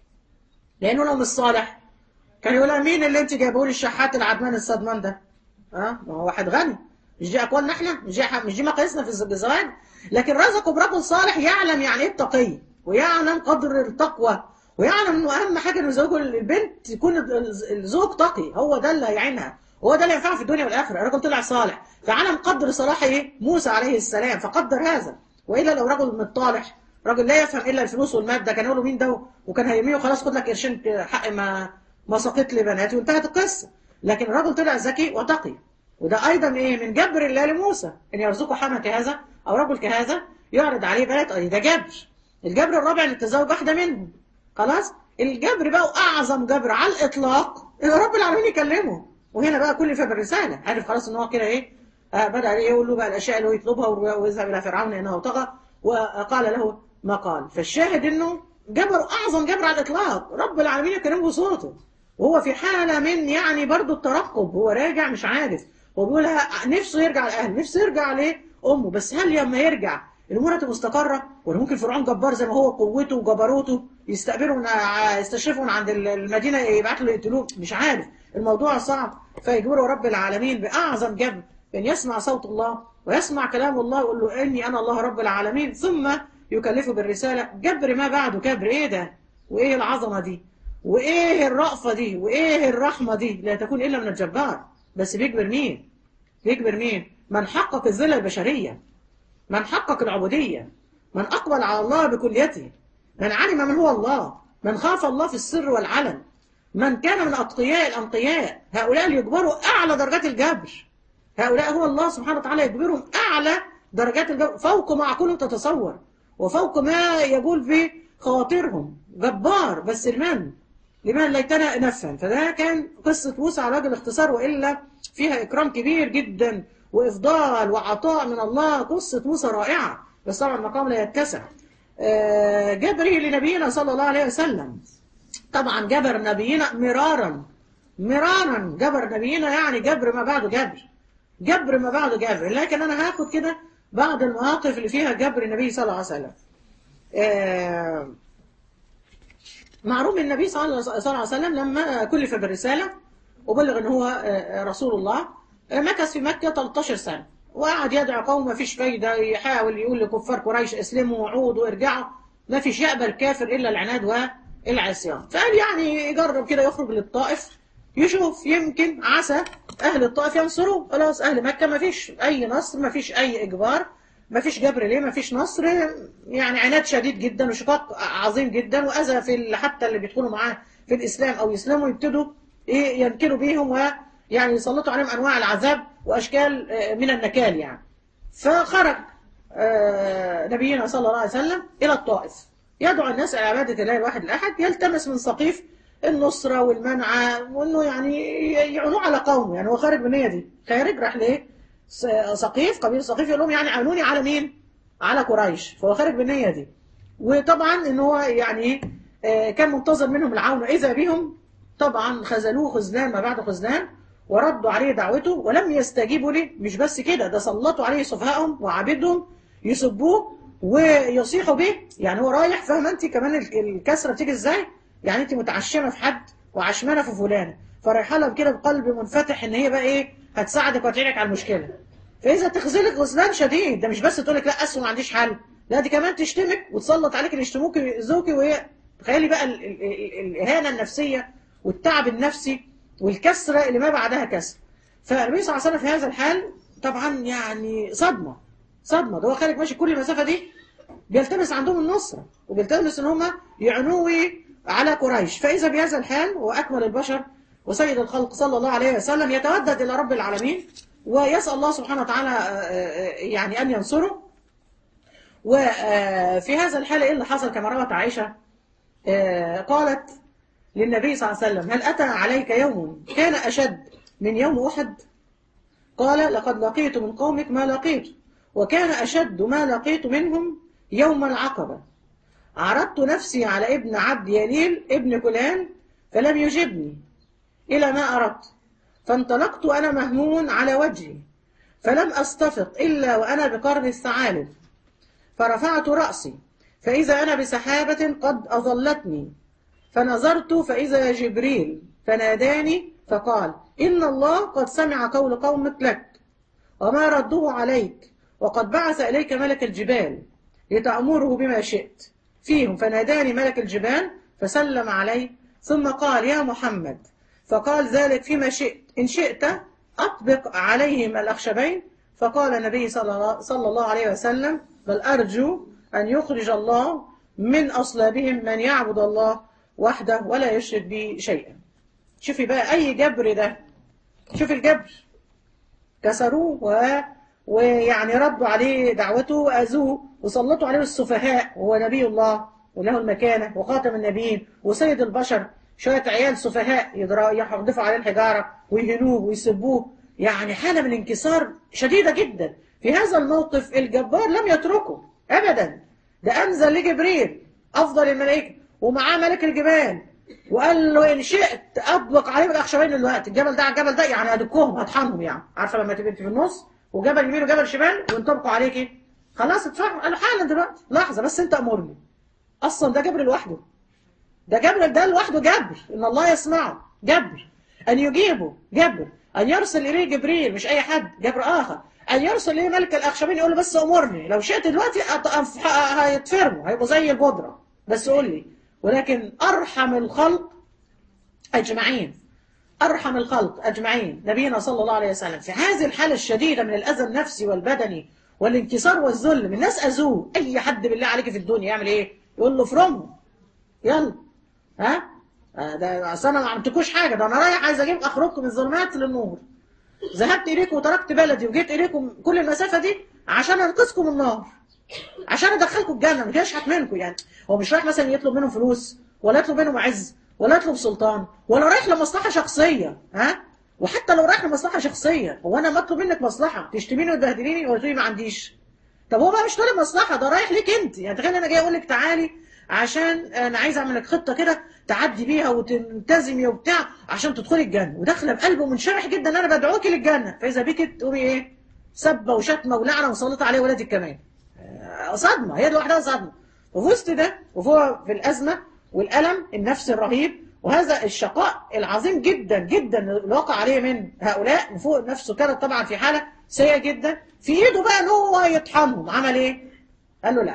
لانه لو مش صالح كان يقول لها مين اللي انت جايبه لي الشحات العدمان الصدمان ده اه ما هو واحد غني مش دي اقوالنا احنا مش دي مش دي مقاييسنا في الزواج لكن رزقه برجل صالح يعلم يعني ايه التقي ويعلم قدر التقوى ويعلم انه اهم حاجه انه زوجه البنت يكون الزوج تقي هو ده اللي هيعينها هو ده اللي ينفعه في الدنيا والاخره الراجل طلع صالح فعلم قدر صلاح ايه موسى عليه السلام فقدر هذا والا لو رجل مطالح راجل لا يفهم الا الفلوس والماده كان يقول له مين ده وكان هيرميه وخلاص خد لك قرشين حق ما ما سقط لي بناتي وانتهت القصه لكن الراجل طلع ذكي وتقي وده ايضا ايه من جبر الله لموسى ان يرزقه حمى كهذا او رجل كهذا يعرض عليه بنات أي ده جبر الجبر الرابع ان تزوج واحده منهم خلاص الجبر بقى واعظم جبر على الاطلاق ان رب العالمين يكلمه وهنا بقى كل فهم الرساله عارف خلاص ان هو كده ايه آه بدا ايه يقول له بقى الاشياء اللي هو يطلبها ويذهب الى فرعون انه طغى وقال له ما قال فالشاهد انه جبر اعظم جبر على الاطلاق رب العالمين يكلمه بصوته وهو في حاله من يعني برضه الترقب هو راجع مش عارف هو بيقول نفسه يرجع لاهله نفسه يرجع لامه بس هل لما يرجع الامور هتبقى مستقره ولا ممكن فرعون جبار زي ما هو قوته وجبروته يستقبلوا يستشرفوا عند المدينه يبعتوا له يقتلوه مش عارف الموضوع صعب فيجبره رب العالمين باعظم جبر بان يسمع صوت الله ويسمع كلام الله ويقول له اني انا الله رب العالمين ثم يكلفه بالرساله جبر ما بعده جبر ايه ده وايه العظمه دي وايه الرأفه دي وايه الرحمه دي لا تكون الا من الجبار بس بيجبر مين بيجبر مين من حقق الذله البشريه من حقق العبوديه من اقبل على الله بكليته من علم من هو الله من خاف الله في السر والعلن من كان من أتقياء الأنقياء هؤلاء اللي يجبروا أعلى درجات الجبر هؤلاء هو الله سبحانه وتعالى يجبرهم أعلى درجات الجبر فوق ما عقولهم تتصور وفوق ما يقول به خواطرهم جبار بس لمن لمن ليتنا نفهم فده كان قصة موسى على وجه الاختصار وإلا فيها إكرام كبير جدا وإفضال وعطاء من الله قصة موسى رائعة بس طبعا المقام لا يتسع آه، جبري لنبينا صلى الله عليه وسلم طبعا جبر نبينا مرارا مرارا جبر نبينا يعني جبر ما بعده جبر جبر ما بعده جبر لكن انا هاخد كده بعض المواقف اللي فيها جبر النبي صلى الله عليه وسلم آه، معروف النبي صلى الله صلى الله عليه وسلم لما كلف بالرسالة وبلغ ان هو آه، رسول الله آه، مكث في مكة 13 سنة وقعد يدعو قوم ما فيش فايدة يحاول يقول لكفار قريش اسلموا وعودوا وارجعوا ما فيش يقبل كافر إلا العناد والعصيان فقال يعني يجرب كده يخرج للطائف يشوف يمكن عسى أهل الطائف ينصروه خلاص أهل مكة ما فيش أي نصر ما فيش أي إجبار ما فيش جبر ليه ما فيش نصر يعني عناد شديد جدا وشقاق عظيم جدا وأذى في ال- حتى اللي بيدخلوا معاه في الإسلام أو يسلموا يبتدوا إيه ينكروا بيهم ويعني يسلطوا عليهم أنواع العذاب وأشكال آه، من النكال يعني فخرج آه، نبينا صلى الله عليه وسلم إلى الطائف يدعو الناس إلى عبادة الله الواحد الأحد يلتمس من سقيف النصرة والمنع وإنه يعني يعونوه على قومه يعني هو خارج من النية دي خارج راح لإيه س- سقيف قبيل سقيف يقول لهم يعني عانوني على مين؟ على قريش فهو خارج بالنية دي وطبعا إن هو يعني آه، كان منتظر منهم العون إذا بهم طبعا خذلوه خذلان ما بعد خذلان وردوا عليه دعوته ولم يستجيبوا له مش بس كده ده سلطوا عليه سفهاءهم وعبيدهم يسبوه ويصيحوا به يعني هو رايح فاهمه انت كمان ال- الكسره بتيجي ازاي يعني انت متعشمه في حد وعشمانه في فلانه فرايحه لها كده بقلب منفتح ان هي بقى ايه هتساعدك وتعينك على المشكله فاذا تخذلك غزلان شديد ده مش بس تقول لك لا اسف ما عنديش حل لا دي كمان تشتمك وتسلط عليك اللي يشتموك ويؤذوكي وهي تخيلي بقى ال- ال- ال- الاهانه النفسيه والتعب النفسي والكسره اللي ما بعدها كسر فالنبي صلى الله عليه وسلم في هذا الحال طبعا يعني صدمه صدمه ده هو خارج ماشي كل المسافه دي بيلتمس عندهم النصره وبيلتمس ان هم يعنوه على قريش فاذا بهذا الحال واكمل البشر وسيد الخلق صلى الله عليه وسلم يتودد الى رب العالمين ويسال الله سبحانه وتعالى آه، آه، يعني ان ينصره وفي هذا الحال ايه اللي حصل كما روت عائشه آه، قالت للنبي صلى الله عليه وسلم هل أتى عليك يوم كان أشد من يوم أحد قال لقد لقيت من قومك ما لقيت وكان أشد ما لقيت منهم يوم العقبة عرضت نفسي على ابن عبد يليل ابن كلان فلم يجبني إلى ما أردت فانطلقت أنا مهموم على وجهي فلم أستفق إلا وأنا بقرن الثعالب فرفعت رأسي فإذا أنا بسحابة قد أظلتني فنظرت فإذا جبريل فناداني فقال إن الله قد سمع قول قومك لك وما ردوه عليك وقد بعث إليك ملك الجبال لتأمره بما شئت فيهم فناداني ملك الجبال فسلم علي ثم قال يا محمد فقال ذلك فيما شئت إن شئت أطبق عليهم الأخشبين فقال النبي صلى الله- صلى الله عليه وسلم بل أرجو أن يخرج الله من أصلابهم من يعبد الله وحده ولا يشرك به شيئا شوفي بقى أي جبر ده شوفي الجبر كسروه و... ويعني ردوا عليه دعوته وأذوه وسلطوا عليه السفهاء وهو نبي الله وله المكانة وخاتم النبيين وسيد البشر شوية عيال سفهاء يضرا- يحدفوا عليه الحجارة ويهنوه ويسبوه يعني حالة من انكسار شديدة جدا في هذا الموقف الجبار لم يتركه أبدا ده أنزل لجبريل أفضل الملائكة ومعاه ملك الجبال وقال له إن شئت أطبق عليهم الأخشبين دلوقتي الجبل ده على الجبل ده يعني هدكهم هطحنهم يعني عارفة لما تبقى انت في النص وجبل يمين وجبل شمال وينطبقوا عليكي خلاص اتفهم قال له حالا دلوقتي لحظة بس أنت أمرني أصلا ده جبر لوحده ده جبر ده لوحده جبر ان الله يسمعه جبر ان يجيبه جبر ان يرسل اليه جبريل مش اي حد جبر اخر ان يرسل اليه ملك الاخشبين يقول له بس امرني لو شئت دلوقتي أط- أف- ه- هيتفرموا هيبقوا زي البودره بس قول لي ولكن ارحم الخلق اجمعين ارحم الخلق اجمعين نبينا صلى الله عليه وسلم في هذه الحاله الشديده من الاذى النفسي والبدني والانكسار والذل من الناس اذوه اي حد بالله عليك في الدنيا يعمل ايه يقول له افرمهم يلا ها آه ده أصل انا ما عملتكوش حاجه ده انا رايح عايز اجيب اخرجكم من الظلمات للنور ذهبت اليكم وتركت بلدي وجيت اليكم كل المسافه دي عشان انقذكم من النار عشان ادخلكم الجنه ما جاش منكم يعني هو مش رايح مثلا يطلب منهم فلوس ولا يطلب منهم عز ولا يطلب سلطان ولا رايح لمصلحه شخصيه ها وحتى لو رايح لمصلحه شخصيه هو انا مطلوب منك مصلحه تشتميني وتبهدليني ولا تقولي ما عنديش طب هو بقى مش طالب مصلحه ده رايح ليك انت يعني تخيل انا جاي اقول لك تعالي عشان انا عايز اعمل لك خطه كده تعدي بيها وتلتزمي وبتاع عشان تدخلي الجنه وداخله بقلبه منشرح جدا ان انا بدعوكي للجنه فاذا بيك تقومي ايه سبه وشتمه ولعنه وسلط عليه ولادك كمان آه، صدمه هي لوحدها صدمه وفي وسط ده وهو في الازمه والالم النفسي الرهيب وهذا الشقاء العظيم جدا جدا اللي وقع عليه من هؤلاء وفوق نفسه كانت طبعا في حاله سيئه جدا في ايده بقى ان هو يطحنهم عمل ايه؟ قال له لا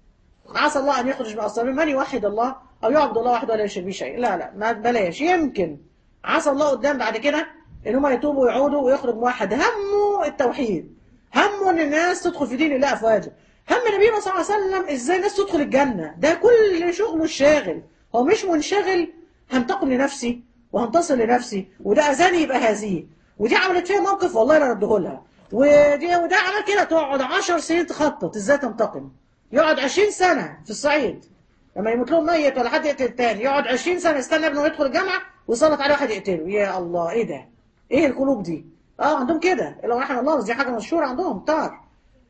عسى الله ان يخرج من اصلابهم من يوحد الله او يعبد الله وحده ولا يشرك به شيء لا لا ما بلاش يمكن عسى الله قدام بعد كده ان هم يتوبوا ويعودوا ويخرج موحد همه التوحيد همه ان الناس تدخل في دين الله افواجا هم نبينا صلى الله عليه وسلم ازاي الناس تدخل الجنه ده كل شغله الشاغل هو مش منشغل هنتقم لنفسي وهنتصل لنفسي وده اذاني يبقى هذه ودي عملت فيها موقف والله لا رده لها ودي وده عمل كده تقعد 10 سنين تخطط ازاي تنتقم يقعد 20 سنه في الصعيد لما يموت لهم ميت ولا حد يقتل التاني يقعد 20 سنه يستنى ابنه يدخل الجامعه ويسلط عليه واحد يقتله يا الله ايه ده؟ ايه القلوب دي؟ اه عندهم كده لو رحم الله بس دي حاجه مشهوره عندهم طار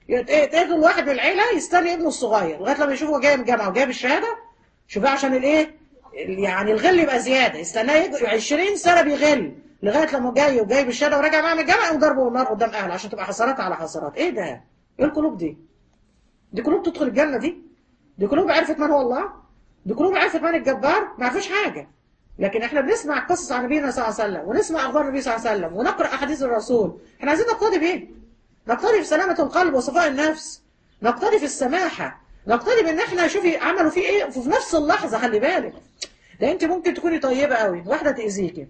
يقتل واحد من العيله يستنى ابنه الصغير لغايه لما يشوفه جاي من الجامعه وجايب الشهاده شوف بقى عشان الايه؟ يعني الغل يبقى زياده يستناه يجي 20 سنه بيغل لغايه لما جاي وجايب الشهاده وراجع معاه من الجامعه وضربه بالنار قدام اهله عشان تبقى حسرات على حسرات ايه ده؟ ايه القلوب دي؟ دي قلوب تدخل الجنه دي؟ دي قلوب عرفت من هو الله؟ دي قلوب عرفت من الجبار؟ ما عرفش حاجه لكن احنا بنسمع قصص عن نبينا صلى الله عليه وسلم ونسمع اخبار النبي صلى الله عليه وسلم ونقرا احاديث الرسول احنا عايزين نقتدي بايه؟ نقتدي في سلامه القلب وصفاء النفس نقتدي في السماحه نقتدي بان احنا شوفي عملوا فيه ايه وفي نفس اللحظه خلي بالك ده انت ممكن تكوني طيبه قوي واحده تاذيكي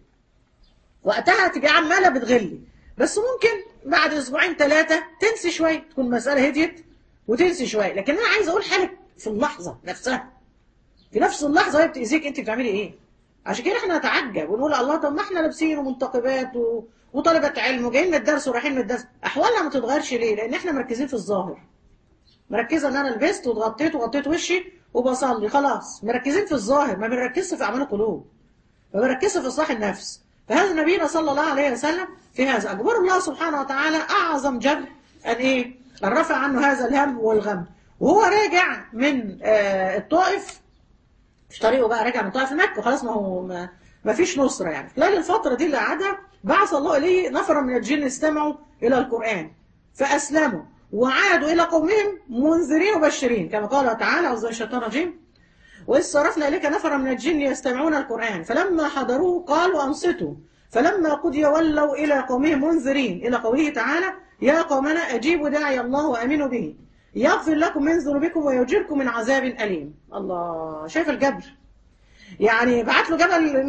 وقتها تبقي عماله بتغلي بس ممكن بعد اسبوعين ثلاثه تنسي شويه تكون المساله هديت وتنسي شويه لكن انا عايز اقول حالك في اللحظه نفسها في نفس اللحظه وهي بتاذيك انت بتعملي ايه عشان كده احنا نتعجب ونقول الله طب ما احنا لابسين ومنتقبات و... وطالبة علم وجايين من الدرس ورايحين من الدرس احوالنا ما تتغيرش ليه لان احنا مركزين في الظاهر مركزه ان انا لبست واتغطيت وغطيت وشي وبصلي خلاص مركزين في الظاهر ما بنركزش في اعمال القلوب ما بنركزش في اصلاح النفس فهذا نبينا صلى الله عليه وسلم في هذا اجبر الله سبحانه وتعالى اعظم جبر ان ايه ان رفع عنه هذا الهم والغم وهو راجع من آه الطائف في طريقه بقى راجع من طائف مكه وخلاص ما هو ما, ما فيش نصره يعني خلال الفتره دي اللي قعدها بعث الله اليه نفرا من الجن استمعوا الى القران فاسلموا وعادوا الى قومهم منذرين وبشرين كما قال تعالى عز الشيطان الرجيم وإذ صرفنا إليك نفرا من الجن يستمعون القرآن فلما حضروه قالوا أنصتوا فلما قضي ولوا إلى قومهم منذرين إلى قوله تعالى يا قومنا أجيبوا داعي الله وأمنوا به يغفر لكم من ذنوبكم ويجركم من عذاب أليم الله شايف الجبر يعني بعت له جبل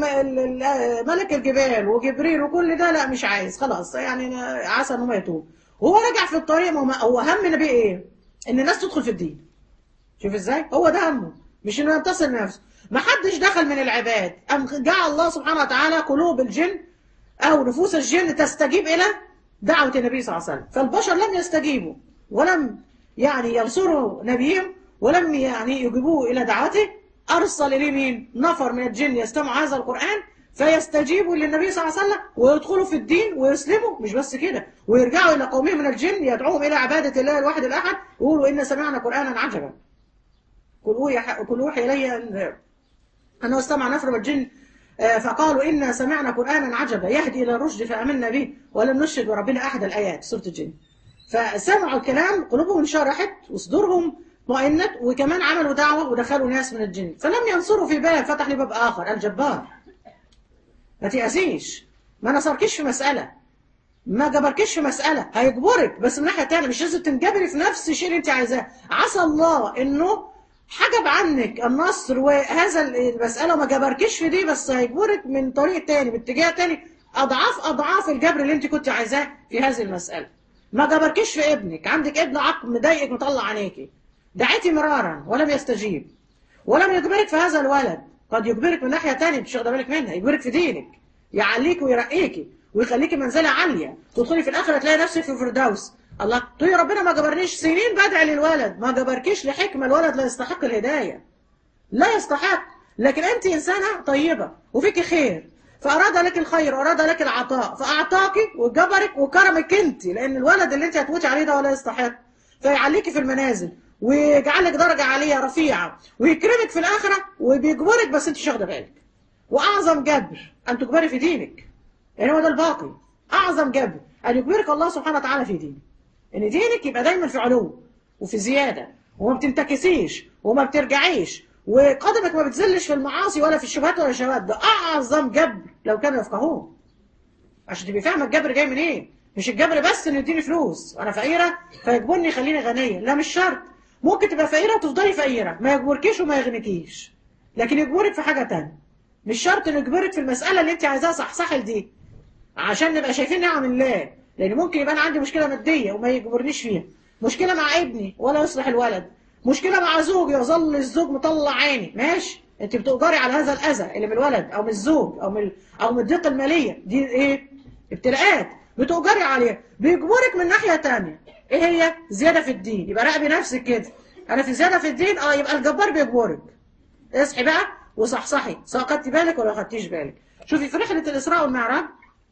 ملك الجبال وجبريل وكل ده لا مش عايز خلاص يعني عسى انه ما يتوب وهو رجع في الطريق ما هو هم نبي ايه ان الناس تدخل في الدين شوف ازاي هو ده همه مش انه ينتصر لنفسه ما حدش دخل من العباد ام جعل الله سبحانه وتعالى قلوب الجن او نفوس الجن تستجيب الى دعوه النبي صلى الله عليه وسلم فالبشر لم يستجيبوا ولم يعني ينصروا نبيهم ولم يعني يجيبوه الى دعوته ارسل اليه مين نفر من الجن يستمع هذا القران فيستجيبوا للنبي صلى الله عليه وسلم ويدخلوا في الدين ويسلموا مش بس كده ويرجعوا الى قومهم من الجن يدعوهم الى عباده الله الواحد الاحد ويقولوا ان سمعنا قرانا عجبا قل اوحي قل اوحي الي انه استمع نفر من الجن فقالوا انا سمعنا قرانا عجبا يهدي الى الرشد فامنا به ولن نشرك بربنا احد الايات سوره الجن فسمعوا الكلام قلوبهم انشرحت وصدورهم طمئنت وكمان عملوا دعوه ودخلوا ناس من الجن فلم ينصروا في باب فتح لي باب اخر الجبار ما تيأسيش ما نصركش في مسألة ما جبركش في مسألة هيجبرك بس من ناحية تانية مش لازم تنجبري في نفس الشيء اللي انت عايزاه عسى الله انه حجب عنك النصر وهذا المسألة وما جبركش في دي بس هيجبرك من طريق تاني باتجاه تاني أضعاف أضعاف الجبر اللي انت كنت عايزاه في هذه المسألة ما جبركش في ابنك عندك ابن عق مضايقك مطلع عينيكي دعيتي مرارا ولم يستجيب ولم يجبرك في هذا الولد قد يجبرك من ناحية تانية مش واخده بالك منها يجبرك في دينك يعليك ويرقيكي ويخليكي منزلة عالية تدخلي في الآخرة تلاقي نفسك في الفردوس الله تقول يا ربنا ما جبرنيش سنين بدعي للولد ما جبركيش لحكمة الولد لا يستحق الهداية لا يستحق لكن أنت إنسانة طيبة وفيك خير فأراد لك الخير وأراد لك العطاء فأعطاك وجبرك وكرمك أنت لأن الولد اللي أنت هتموتي عليه ده ولا يستحق فيعليكي في المنازل ويجعلك درجة عالية رفيعة ويكرمك في الآخرة وبيجبرك بس أنت مش واخدة بالك وأعظم جبر أن تجبري في دينك يعني هو ده الباقي أعظم جبر أن يجبرك الله سبحانه وتعالى في دينك إن دينك يبقى دايما في علو وفي زيادة وما بتنتكسيش وما بترجعيش وقدمك ما بتزلش في المعاصي ولا في الشبهات ولا الشهوات ده أعظم جبر لو كانوا يفقهوه عشان تبقي فاهمة الجبر جاي منين إيه؟ مش الجبر بس إنه يديني فلوس أنا فقيرة فيجبرني يخليني غنية لا مش شرط ممكن تبقى فقيرة وتفضلي فقيرة ما يجبركيش وما يغنيكيش لكن يجبرك في حاجة تانية مش شرط انه يجبرك في المسألة اللي انت عايزاها صح دي عشان نبقى شايفين نعم الله لان ممكن يبقى انا عندي مشكلة مادية وما يجبرنيش فيها مشكلة مع ابني ولا يصلح الولد مشكلة مع زوجي يظل الزوج مطلع عيني ماشي انت بتؤجري على هذا الاذى اللي من الولد او من الزوج او من او من الضيقة المالية دي ايه ابتلاءات بتؤجري عليها بيجبرك من ناحية تانية ايه هي زيادة في الدين يبقى راقبي نفسك كده انا في زيادة في الدين اه يبقى الجبار بيجبرك اصحي بقى وصحصحي سواء خدتي بالك ولا خدتيش بالك شوفي في رحلة الإسراء والمعراج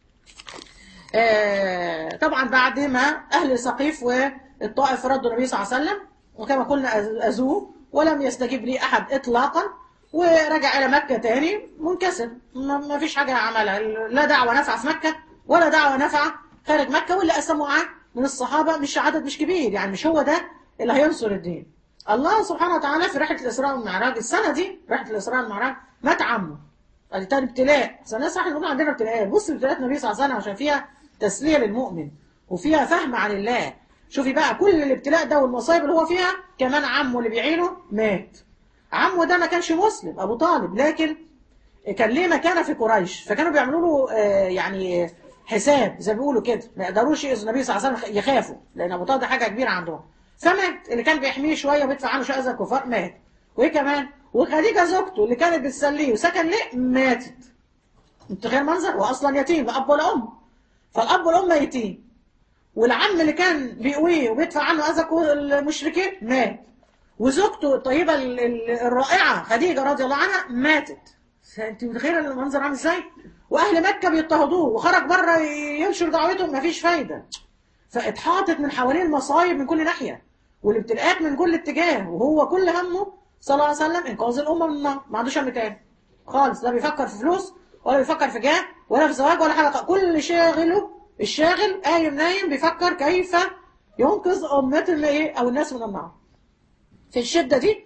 آه طبعا بعد ما أهل سقيف والطائف ردوا النبي صلى الله عليه وسلم وكما قلنا أذوه ولم يستجيب لي أحد إطلاقا ورجع إلى مكة تاني منكسر ما فيش حاجة عملها لا دعوة نافعة في مكة ولا دعوة نافعة خارج مكة واللي أسلموا معاه من الصحابة مش عدد مش كبير يعني مش هو ده اللي هينصر الدين الله سبحانه وتعالى في رحلة الإسراء والمعراج السنة دي رحلة الإسراء والمعراج مات عمه ادي تاني ابتلاء بس الناس احنا بنقول عندنا ابتلاءات بص ابتلاءات النبي صلى الله عليه وسلم عشان فيها تسلية للمؤمن وفيها فهم عن الله شوفي بقى كل الابتلاء ده والمصايب اللي هو فيها كمان عمه اللي بيعينه مات عمه ده ما كانش مسلم ابو طالب لكن كان ليه مكانه في قريش فكانوا بيعملوا له آه يعني حساب زي ما بيقولوا كده ما يقدروش يأذوا النبي صلى الله عليه وسلم يخافوا لان ابو طالب ده حاجه كبيره عندهم فمات اللي كان بيحميه شويه وبيدفع عنه شويه اذى الكفار مات وايه كمان وخديجه زوجته اللي كانت بتسليه وسكن ليه ماتت انت تخيل منظر واصلا يتيم لا اب ولا ام فالاب والام ميتين والعم اللي كان بيقويه وبيدفع عنه اذى المشركين مات وزوجته الطيبه الرائعه خديجه رضي الله عنها ماتت انت متخيله المنظر عامل ازاي واهل مكه بيضطهدوه وخرج بره ينشر دعوتهم مفيش فايده فاتحاطت من حواليه المصايب من كل ناحيه والابتلاءات من كل اتجاه وهو كل همه صلى الله عليه وسلم انقاذ الامه من النار ما عندوش هم تاني خالص لا بيفكر في فلوس ولا بيفكر في جاه ولا في زواج ولا حاجه كل شاغله الشاغل قايم نايم بيفكر كيف ينقذ امته ايه او الناس من النار في الشده دي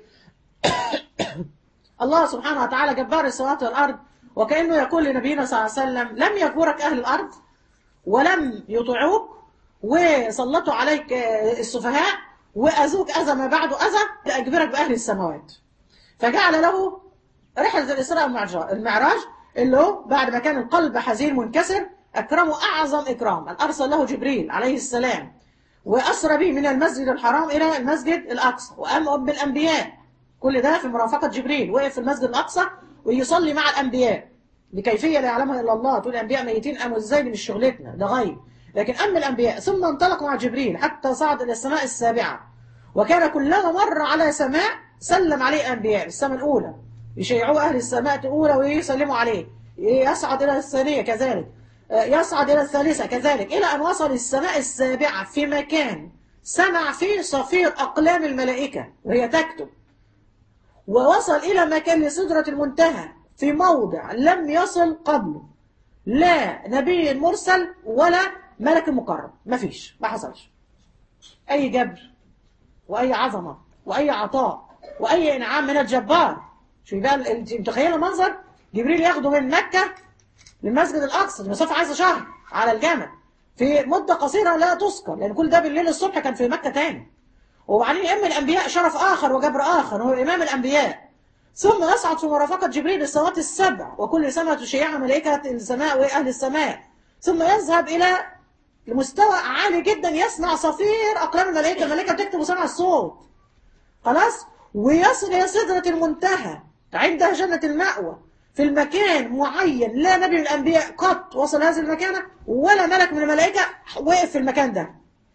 الله سبحانه وتعالى جبار السماوات والارض وكانه يقول لنبينا صلى الله عليه وسلم لم يجبرك اهل الارض ولم يطيعوك وسلطوا عليك السفهاء وأذوك أذى ما بعده أذى لأجبرك بأهل السماوات فجعل له رحلة الإسراء المعراج اللي هو بعد ما كان القلب حزين منكسر أكرمه أعظم إكرام أن أرسل له جبريل عليه السلام وأسرى به من المسجد الحرام إلى المسجد الأقصى وأم بالأنبياء كل ده في مرافقة جبريل وقف في المسجد الأقصى ويصلي مع الأنبياء بكيفية لا يعلمها إلا الله تقول الأنبياء ميتين قاموا إزاي من شغلتنا ده غيب لكن أما الأنبياء ثم انطلق مع جبريل حتى صعد إلى السماء السابعة وكان كلما مر على سماء سلم عليه أنبياء السماء الأولى يشيعوا أهل السماء الأولى ويسلموا عليه يصعد إلى الثانية كذلك يصعد إلى الثالثة كذلك إلى أن وصل السماء السابعة في مكان سمع فيه صفير أقلام الملائكة وهي تكتب ووصل إلى مكان لسدرة المنتهى في موضع لم يصل قبله لا نبي مرسل ولا ملك مقرب مفيش ما حصلش أي جبر وأي عظمة وأي عطاء وأي إنعام من الجبار شوفي بقى انت متخيله المنظر جبريل ياخده من مكة للمسجد الأقصى المسافة عايزة شهر على الجامع في مدة قصيرة لا تذكر لأن كل ده بالليل الصبح كان في مكة تاني وبعدين يأم الأنبياء شرف آخر وجبر آخر هو إمام الأنبياء ثم يصعد في مرافقة جبريل السماوات السبع وكل سماء تشيعها ملائكة السماء وأهل السماء ثم يذهب إلى لمستوى عالي جدا يسمع صفير أقلام الملائكة الملائكة بتكتب وسمع الصوت خلاص ويصل إلى سدرة المنتهى عندها جنة المأوى في المكان معين لا نبي من الأنبياء قط وصل هذه المكانة ولا ملك من الملائكة وقف في المكان ده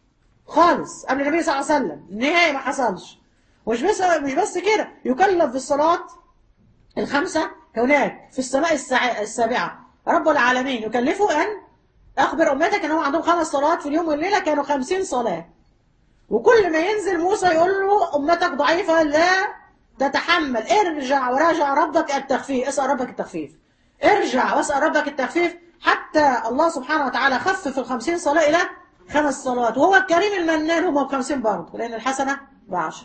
خالص قبل النبي صلى الله عليه وسلم نهائي ما حصلش مش بس مش بس كده يكلف بالصلاة الخمسة هناك في السماء السع- السابعة رب العالمين يكلفه أن أخبر أمتك أنهم عندهم خمس صلوات في اليوم والليلة كانوا خمسين صلاة وكل ما ينزل موسى يقول له أمتك ضعيفة لا تتحمل ارجع وراجع ربك التخفيف اسأل ربك التخفيف ارجع واسأل ربك التخفيف حتى الله سبحانه وتعالى خفف الخمسين صلاة إلى خمس صلوات وهو الكريم المنان هم بخمسين برضه لأن الحسنة بعشر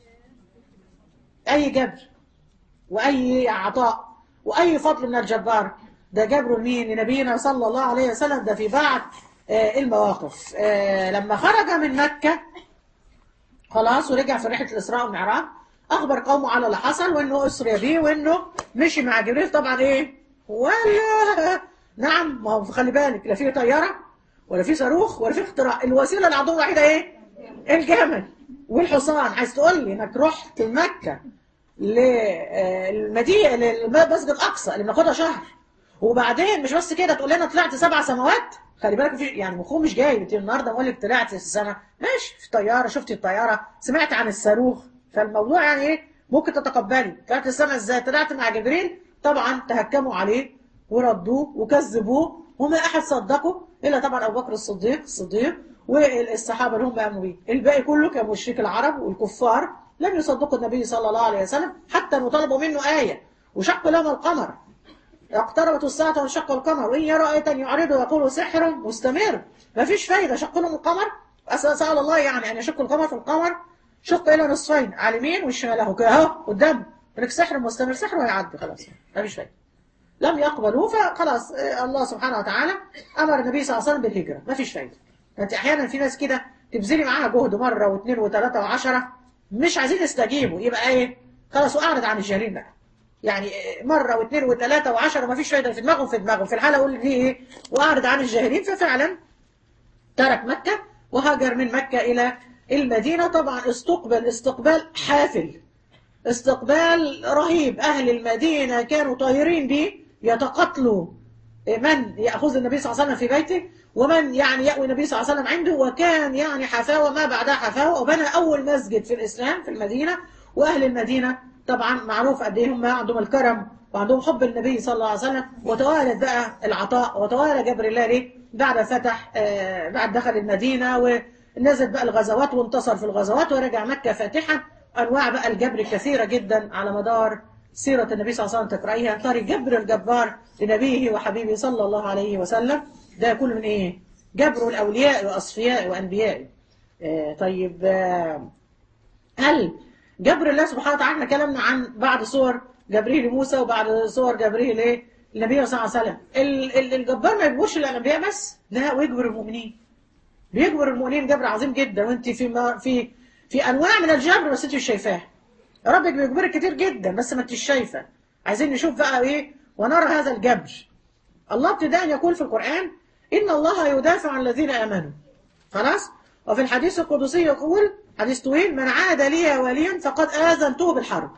أي جبر وأي عطاء وأي فضل من الجبار ده جبره لمين لنبينا صلى الله عليه وسلم ده في بعض آه، المواقف آه، لما خرج من مكة خلاص ورجع في رحلة الإسراء والمعراج أخبر قومه على اللي حصل وإنه أسري بيه وإنه مشي مع جبريل طبعا إيه ولا نعم ما هو خلي بالك لا في طيارة ولا في صاروخ ولا في اختراع الوسيلة اللي عندهم الوحيدة إيه الجمل والحصان عايز تقول لي إنك رحت مكة للمدينة للمسجد الأقصى اللي بناخدها شهر وبعدين مش بس كده تقول لنا طلعت سبع سماوات خلي بالك مفيش يعني مخهم مش جاي انت النهارده بقول لك طلعت السما ماشي في طياره شفتي الطياره سمعت عن الصاروخ فالموضوع يعني ايه ممكن تتقبلي طلعت السما ازاي طلعت مع جبريل طبعا تهكموا عليه وردوه وكذبوه وما احد صدقه الا طبعا ابو بكر الصديق الصديق والصحابه اللي هم امنوا بيه الباقي كله كان مشرك العرب والكفار لم يصدقوا النبي صلى الله عليه وسلم حتى انه طلبوا منه ايه وشق لهم القمر اقتربت الساعة وانشق القمر وإن يرى آية يعرضوا يقولوا سحر مستمر ما فيش فايدة شق لهم القمر أس- سأل الله يعني أن يشق القمر في القمر شق إلى نصفين على اليمين والشمال أهو كده أهو قدام لك سحر مستمر سحر وهيعدي خلاص ما فيش فايدة لم يقبلوا فخلاص آه، الله سبحانه وتعالى أمر النبي صلى الله عليه وسلم بالهجرة ما فيش فايدة أنت أحيانا في ناس كده تبذلي معاها جهد مرة واثنين وثلاثة وعشرة مش عايزين يستجيبوا يبقى إيه خلاص وأعرض عن الجاهلين بقى يعني مرة واثنين وثلاثة وعشرة ما فيش فايدة في دماغهم في دماغهم في الحالة أقول دي إيه وأعرض عن الجاهلين ففعلا ترك مكة وهاجر من مكة إلى المدينة طبعا استقبل استقبال حافل استقبال رهيب أهل المدينة كانوا طايرين به يتقاتلوا من يأخذ النبي صلى الله عليه وسلم في بيته ومن يعني يأوي النبي صلى الله عليه وسلم عنده وكان يعني حفاوة ما بعدها حفاوة وبنى أول مسجد في الإسلام في المدينة وأهل المدينة طبعا معروف قد إيه هم عندهم الكرم وعندهم حب النبي صلى الله عليه وسلم وتوالت بقى العطاء وتوالى جبر الله ليه بعد فتح آه بعد دخل المدينة ونزل بقى الغزوات وانتصر في الغزوات ورجع مكة فاتحا أنواع بقى الجبر كثيرة جدا على مدار سيرة النبي صلى الله عليه وسلم تقرأيها طريق جبر الجبار لنبيه وحبيبه صلى الله عليه وسلم ده كله من إيه؟ جبر الأولياء وأصفياء وأنبياء آه طيب آه هل جبر الله سبحانه وتعالى احنا كلامنا عن بعض صور جبره لموسى وبعد صور جبره ليه النبي صلى الله عليه وسلم ال- ال- الجبار ما يجبرش الانبياء بس لا ويجبر المؤمنين بيجبر المؤمنين جبر عظيم جدا وانت في ما في في انواع من الجبر بس انت مش شايفاها ربك بيجبرك كتير جدا بس ما انتش شايفه عايزين نشوف بقى ايه ونرى هذا الجبر الله ابتداء يقول في القرآن إن الله يدافع عن الذين آمنوا خلاص وفي الحديث القدسي يقول حديث طويل من عاد لي وليا فقد آذنته بالحرب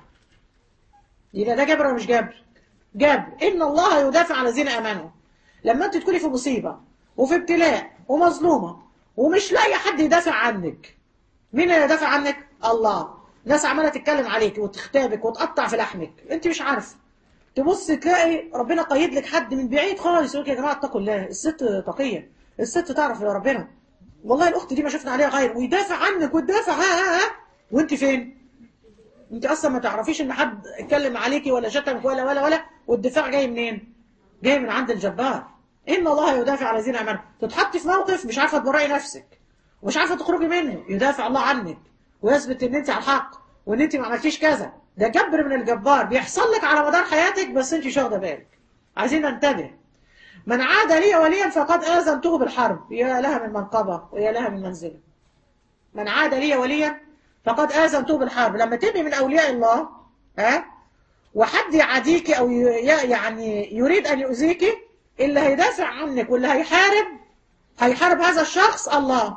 يبقى ده جبر ولا مش جبر جبر إن الله يدافع عن الذين آمنوا لما أنت تكوني في مصيبة وفي ابتلاء ومظلومة ومش لاقي حد يدافع عنك مين اللي يدافع عنك الله ناس عمالة تتكلم عليك وتختابك وتقطع في لحمك انت مش عارف تبص تلاقي ربنا قيد لك حد من بعيد خالص يقول لك يا جماعه اتقوا الله الست تقيه الست تعرف يا ربنا والله الاخت دي ما شفنا عليها غير ويدافع عنك وتدافع ها ها ها وانت فين انت اصلا ما تعرفيش ان حد اتكلم عليكي ولا شتمك ولا ولا ولا والدفاع جاي منين جاي من عند الجبار ان الله يدافع على الذين امنوا تتحطي في موقف مش عارفه تبرئي نفسك ومش عارفه تخرجي منه يدافع الله عنك ويثبت ان انت على الحق وان انت ما عملتيش كذا ده جبر من الجبار بيحصل لك على مدار حياتك بس انت مش واخده بالك عايزين ننتبه من عاد لي وليا فقد آذنته بالحرب يا لها من منقبة ويا لها من منزلة من عاد لي وليا فقد آذنته بالحرب لما تبقي من أولياء الله ها وحد يعاديك أو ي- يعني يريد أن يؤذيك اللي هيدافع عنك واللي هيحارب هيحارب هذا الشخص الله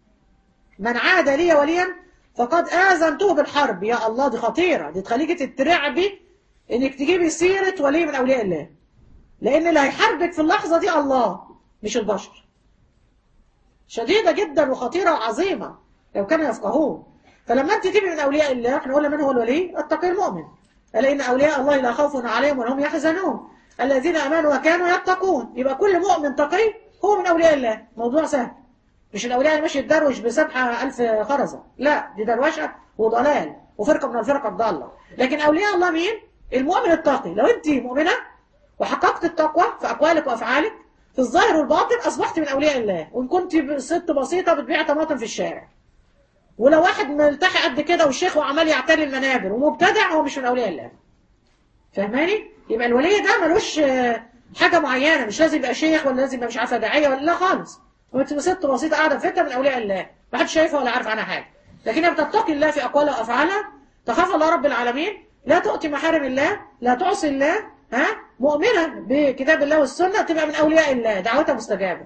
من عاد لي وليا فقد آذنته بالحرب يا الله دي خطيرة دي تخليكي تترعبي انك تجيبي سيرة ولي من أولياء الله لأن اللي هيحاربك في اللحظة دي الله مش البشر شديدة جدا وخطيرة وعظيمة لو كانوا يفقهون فلما انت تبقي من اولياء الله احنا قلنا من هو الولي التقي المؤمن الا ان اولياء الله لا خوف عليهم ولا هم يحزنون الذين امنوا وكانوا يتقون يبقى كل مؤمن تقي هو من اولياء الله موضوع سهل مش الاولياء اللي ماشي تدروش بسبحه الف خرزه لا دي دروشه وضلال وفرقه من الفرق الضاله لكن اولياء الله مين المؤمن التقي لو انت مؤمنه وحققت التقوى في اقوالك وافعالك في الظاهر والباطن اصبحت من اولياء الله وان كنت ست بسيطه بتبيع طماطم في الشارع ولو واحد ملتحي قد كده والشيخ وعمال يعتري المنابر ومبتدع هو مش من اولياء الله فاهماني يبقى الولي ده ملوش آه، حاجه معينه مش لازم يبقى شيخ ولا لازم يبقى مش عارفه داعيه ولا لا خالص هو تبقى ست بسيطه قاعده في حته من اولياء الله ما حدش شايفها ولا عارف عنها حاجه لكن هي بتتقي الله في اقوالها وافعالها تخاف الله رب العالمين لا تؤتي محارم الله لا تعصي الله ها مؤمنه بكتاب الله والسنه تبقى من اولياء الله دعوتها مستجابه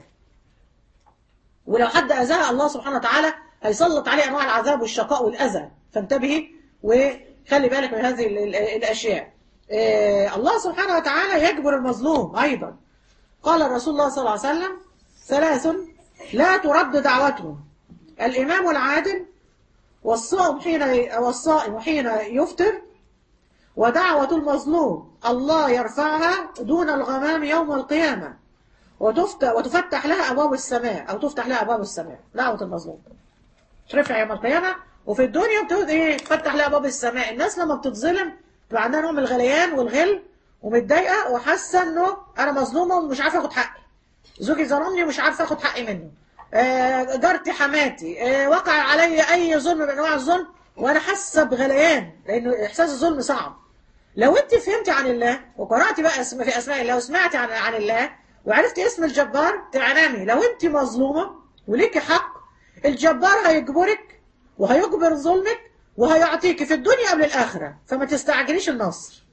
ولو حد اذاها الله سبحانه وتعالى هيسلط عليه انواع العذاب والشقاء والاذى فانتبهي وخلي بالك من هذه ال- ال- الاشياء آه، الله سبحانه وتعالى يجبر المظلوم ايضا قال الرسول الله صلى الله عليه وسلم ثلاث لا ترد دعوتهم الامام العادل والصائم حين والصائم حين يفطر ودعوة المظلوم الله يرفعها دون الغمام يوم القيامة وتفتح, وتفتح لها أبواب السماء أو تفتح لها أبواب السماء دعوة المظلوم ترفع يوم القيامة وفي الدنيا بتقول إيه تفتح لها أبواب السماء الناس لما بتتظلم بيبقى عندها نوع من الغليان والغل ومتضايقة وحاسة إنه أنا مظلومة ومش عارفة آخد حقي زوجي ظلمني ومش عارفة آخد حقي منه آه، جارتي حماتي آه، وقع علي أي ظلم من أنواع الظلم وأنا حاسة بغليان لأنه إحساس الظلم صعب لو انت فهمتي عن الله وقرأتي بقى اسم في اسماء الله وسمعتي عن عن الله وعرفتي اسم الجبار تنامي لو انت مظلومة وليكي حق الجبار هيجبرك وهيجبر ظلمك وهيعطيكي في الدنيا قبل الآخرة فما تستعجليش النصر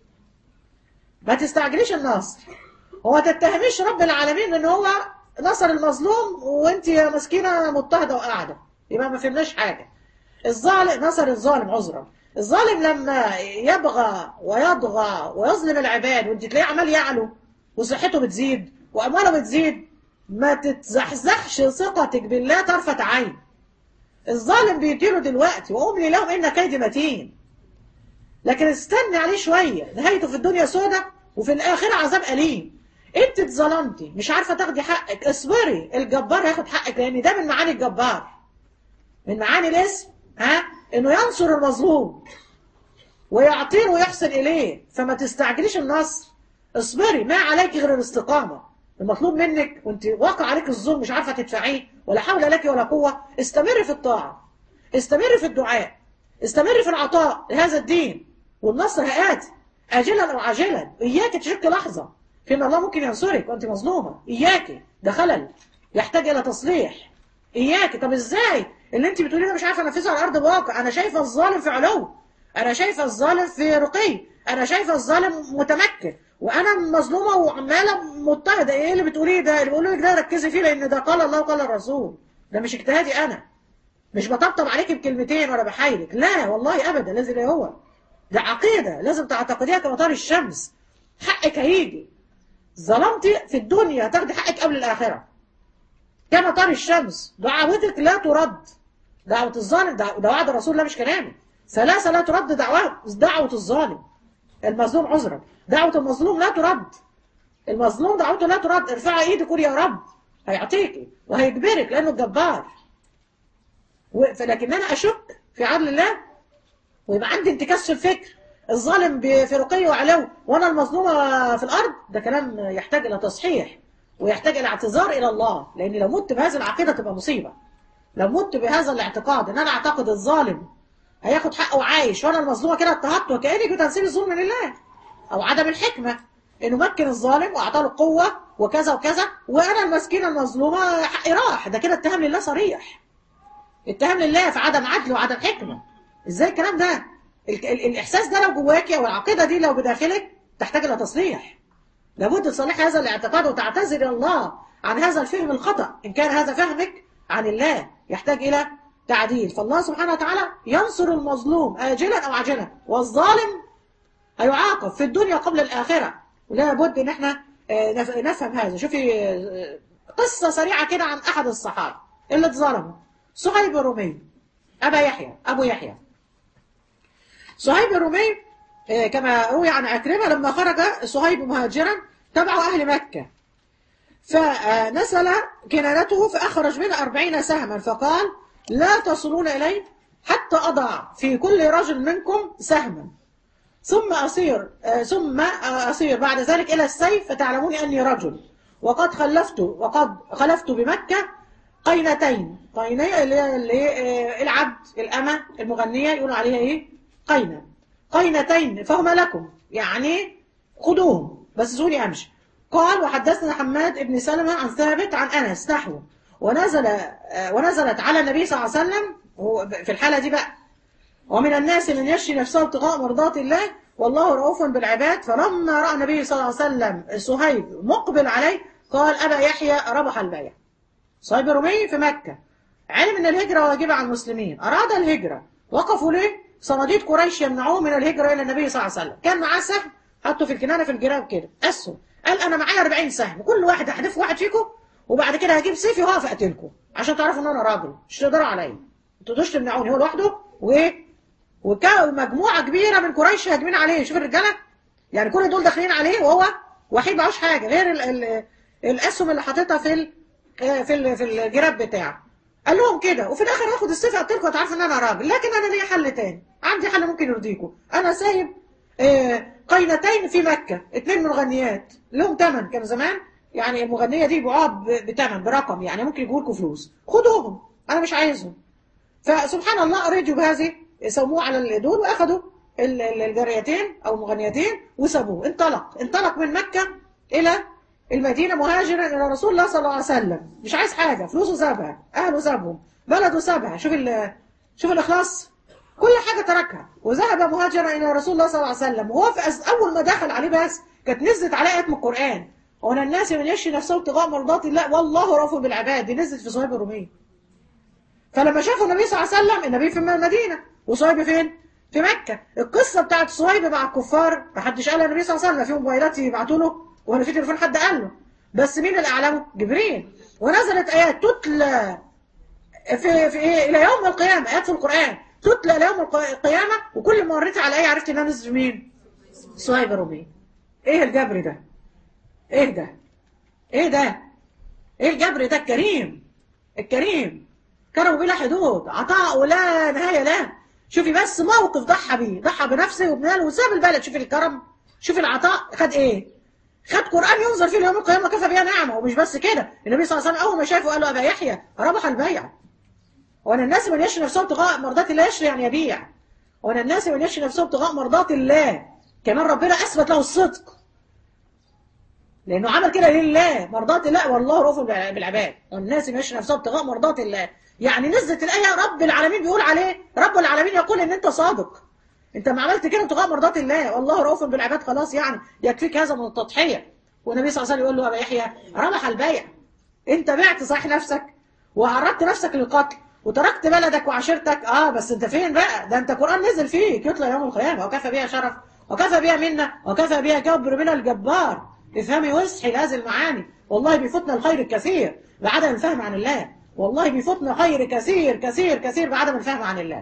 ما تستعجليش النصر هو تتهميش رب العالمين ان هو نصر المظلوم وانت يا مسكينة مضطهدة وقاعدة يبقى ما فهمناش حاجة الظالم نصر الظالم عذرا الظالم لما يبغى ويطغى ويظلم العباد وانت تلاقيه عمال يعلو وصحته بتزيد وامواله بتزيد ما تتزحزحش ثقتك بالله طرفة عين الظالم بيطيره دلوقتي واملي لهم ان كيدي متين لكن استني عليه شويه نهايته في الدنيا سودة وفي الاخره عذاب اليم انت اتظلمتي مش عارفه تاخدي حقك اصبري الجبار هياخد حقك لان ده من معاني الجبار من معاني الاسم ها انه ينصر المظلوم ويعطيه ويحسن اليه فما تستعجليش النصر اصبري ما عليك غير الاستقامه المطلوب منك وانت واقع عليك الظلم مش عارفه تدفعيه ولا حول لك ولا قوه استمري في الطاعه استمري في الدعاء استمري في العطاء لهذا الدين والنصر هياتي اجلا او عاجلا اياك تشك لحظه في ان الله ممكن ينصرك وانت مظلومه اياك ده خلل يحتاج الى تصليح اياك طب ازاي اللي انت بتقوليه ده مش عارفه انفذه على ارض الواقع انا شايفه الظالم في علو انا شايفه الظالم في رقي انا شايفه الظالم متمكن وانا مظلومه وعماله مضطهده ايه اللي بتقوليه ده اللي بقوله لك ده ركزي فيه لان ده قال الله وقال الرسول ده مش اجتهادي انا مش بطبطب عليك بكلمتين ولا بحايلك لا والله ابدا لازم لا هو ده عقيده لازم تعتقديها كمطار الشمس حقك هيجي ظلمتي في الدنيا هتاخدي حقك قبل الاخره كما طار الشمس دعوتك لا ترد دعوة الظالم ده ده وعد الرسول لا مش كلامي ثلاثة لا ترد دعوة دعوة الظالم المظلوم عذرا دعوة المظلوم لا ترد المظلوم دعوته لا ترد ارفعي ايدك قولي يا رب هيعطيكي وهيجبرك لانه الجبار و- فلكن انا اشك في عدل الله ويبقى عندي انتكاس في الفكر الظالم ب- في رقي وعلو وانا المظلومه في الارض ده كلام يحتاج الى تصحيح ويحتاج الى اعتذار الى الله لان لو مت بهذه العقيده تبقى مصيبه لو مت بهذا الاعتقاد ان انا اعتقد الظالم هياخد حقه وعايش وانا المظلومه كده اضطهدت وكانك بتنسيب الظلم لله او عدم الحكمه انه مكن الظالم واعطاه له قوه وكذا وكذا وانا المسكينه المظلومه حقي راح ده كده اتهام لله صريح اتهام لله في عدم عدل وعدم حكمه ازاي الكلام ده ال ال الاحساس ده لو جواكي او العقيده دي لو بداخلك تحتاج الى تصليح لابد تصلحي هذا الاعتقاد وتعتذر الى الله عن هذا الفهم الخطا ان كان هذا فهمك عن الله يحتاج الى تعديل فالله سبحانه وتعالى ينصر المظلوم اجلا او عاجلا والظالم هيعاقب في الدنيا قبل الاخره ولا بد ان احنا آه، نف- نفهم هذا شوفي آه، قصه سريعه كده عن احد الصحابه اللي اتظلموا صهيب الرومي أبا يحيى أبو يحيى صهيب الرومي آه، كما روي عن عكرمة لما خرج صهيب مهاجرا تبعه أهل مكة فنسل كنانته فأخرج منها أربعين سهما فقال لا تصلون إلي حتى أضع في كل رجل منكم سهما ثم أصير آه، ثم أصير بعد ذلك إلى السيف فتعلمون أني رجل وقد خلفت وقد خلفت بمكة قينتين قينية اللي هي اللي هي، آه، العبد الأمة المغنية يقولوا عليها إيه قينة قينتين فهما لكم يعني خذوهم بس سوني أمشي قال وحدثنا حماد بن سلمة عن ثابت عن أنس نحوه ونزل آه، ونزلت على النبي صلى الله عليه وسلم هو في الحالة دي بقى ومن الناس من يشري نفسه ابتغاء مرضات الله والله رؤوف بالعباد فلما راى النبي صلى الله عليه وسلم صهيب مقبل عليه قال ابا يحيى ربح البيع صهيب الرومي في مكه علم ان الهجره واجبه على المسلمين اراد الهجره وقفوا ليه صناديد قريش يمنعوه من الهجره الى النبي صلى الله عليه وسلم كان معاه سهم حطه في الكنانه في الجراب كده اسهم قال انا معايا 40 سهم كل واحد هحدف واحد فيكم وبعد كده هجيب سيفي وهقف اقتلكم عشان تعرفوا ان انا راجل مش تقدروا عليا ما تقدروش تمنعوني هو لوحده وايه وكان مجموعة كبيرة من قريش هاجمين عليه شوف الرجالة يعني كل دول داخلين عليه وهو وحيد معهوش حاجة غير ال ال الأسهم اللي حاططها في ال في ال في الجراب بتاعه قال لهم كده وفي الآخر هاخد السيف أقتلكم وتعرفوا إن أنا راجل لكن أنا ليا حل تاني عندي حل ممكن يرضيكم أنا سايب آه، قينتين في مكة اتنين مغنيات لهم تمن كان زمان يعني المغنية دي يبيعوها ب- بتمن برقم يعني ممكن يجيبوا لكم فلوس خدوهم أنا مش عايزهم فسبحان الله رجوا بهذه سموه على الدول واخدوا ال- ال- الجاريتين او المغنيتين وسابوه انطلق انطلق من مكة الى المدينة مهاجرا الى رسول الله صلى الله عليه وسلم مش عايز حاجة فلوسه سابها اهله سابهم بلده سابها شوف ال- شوف الاخلاص كل حاجة تركها وذهب مهاجرا الى رسول الله صلى الله عليه وسلم وهو في أس- اول ما دخل عليه بس كانت نزلت عليه ايات من القرآن ومن الناس من يشري نفسه ابتغاء مرضات الله والله رؤوف بالعباد دي نزلت في صهيب الرومي فلما شافوا النبي صلى الله عليه وسلم النبي في المدينة وصهيب فين؟ في مكة القصة بتاعت صهيب مع الكفار محدش قال النبي صلى الله عليه وسلم في موبايلات يبعتوا له ولا في تليفون حد قال له بس مين اللي أعلمه؟ جبريل ونزلت آيات تتلى في في إيه؟ إلى يوم القيامة آيات في القرآن تتلى إلى يوم الق- القيامة وكل ما قريت على آية عرفت إنها نزلت مين؟ صهيب الرومي إيه الجبر ده؟ إيه ده؟ إيه ده؟ إيه الجبر ده الكريم؟ الكريم كرم بلا حدود عطاء ولا نهاية له شوفي بس موقف ضحى بيه ضحى بنفسه وبماله وساب البلد شوفي الكرم شوفي العطاء خد ايه خد قرآن ينظر فيه يوم القيامة كفى بها نعمة ومش بس كده النبي صلى الله عليه وسلم أول ما شافه قال له أبا يحيى ربح البيع وأنا الناس من يشري نفسه ابتغاء مرضات الله يشري يعني يبيع وأنا الناس من يشري نفسه ابتغاء مرضات الله كمان ربنا أثبت له الصدق لأنه عمل كده لله مرضات الله والله رؤوف بالعباد والناس من يشري نفسه ابتغاء مرضات الله يعني نزلت الآية رب العالمين بيقول عليه رب العالمين يقول إن أنت صادق أنت ما عملت كده ابتغاء مرضات الله والله رؤوف بالعباد خلاص يعني يكفيك هذا من التضحية والنبي صلى الله عليه وسلم يقول له أبا يحيى ربح البيع أنت بعت صحيح نفسك وعرضت نفسك للقتل وتركت بلدك وعشيرتك اه بس انت فين بقى ده انت قرآن نزل فيك يطلع يوم القيامة وكفى بها شرف وكفى بها منا وكفى بها كبر من الجبار افهمي واصحي لهذه المعاني والله بيفوتنا الخير الكثير بعدم الفهم عن الله والله بيفوتنا خير كثير كثير كثير بعدم الفهم عن الله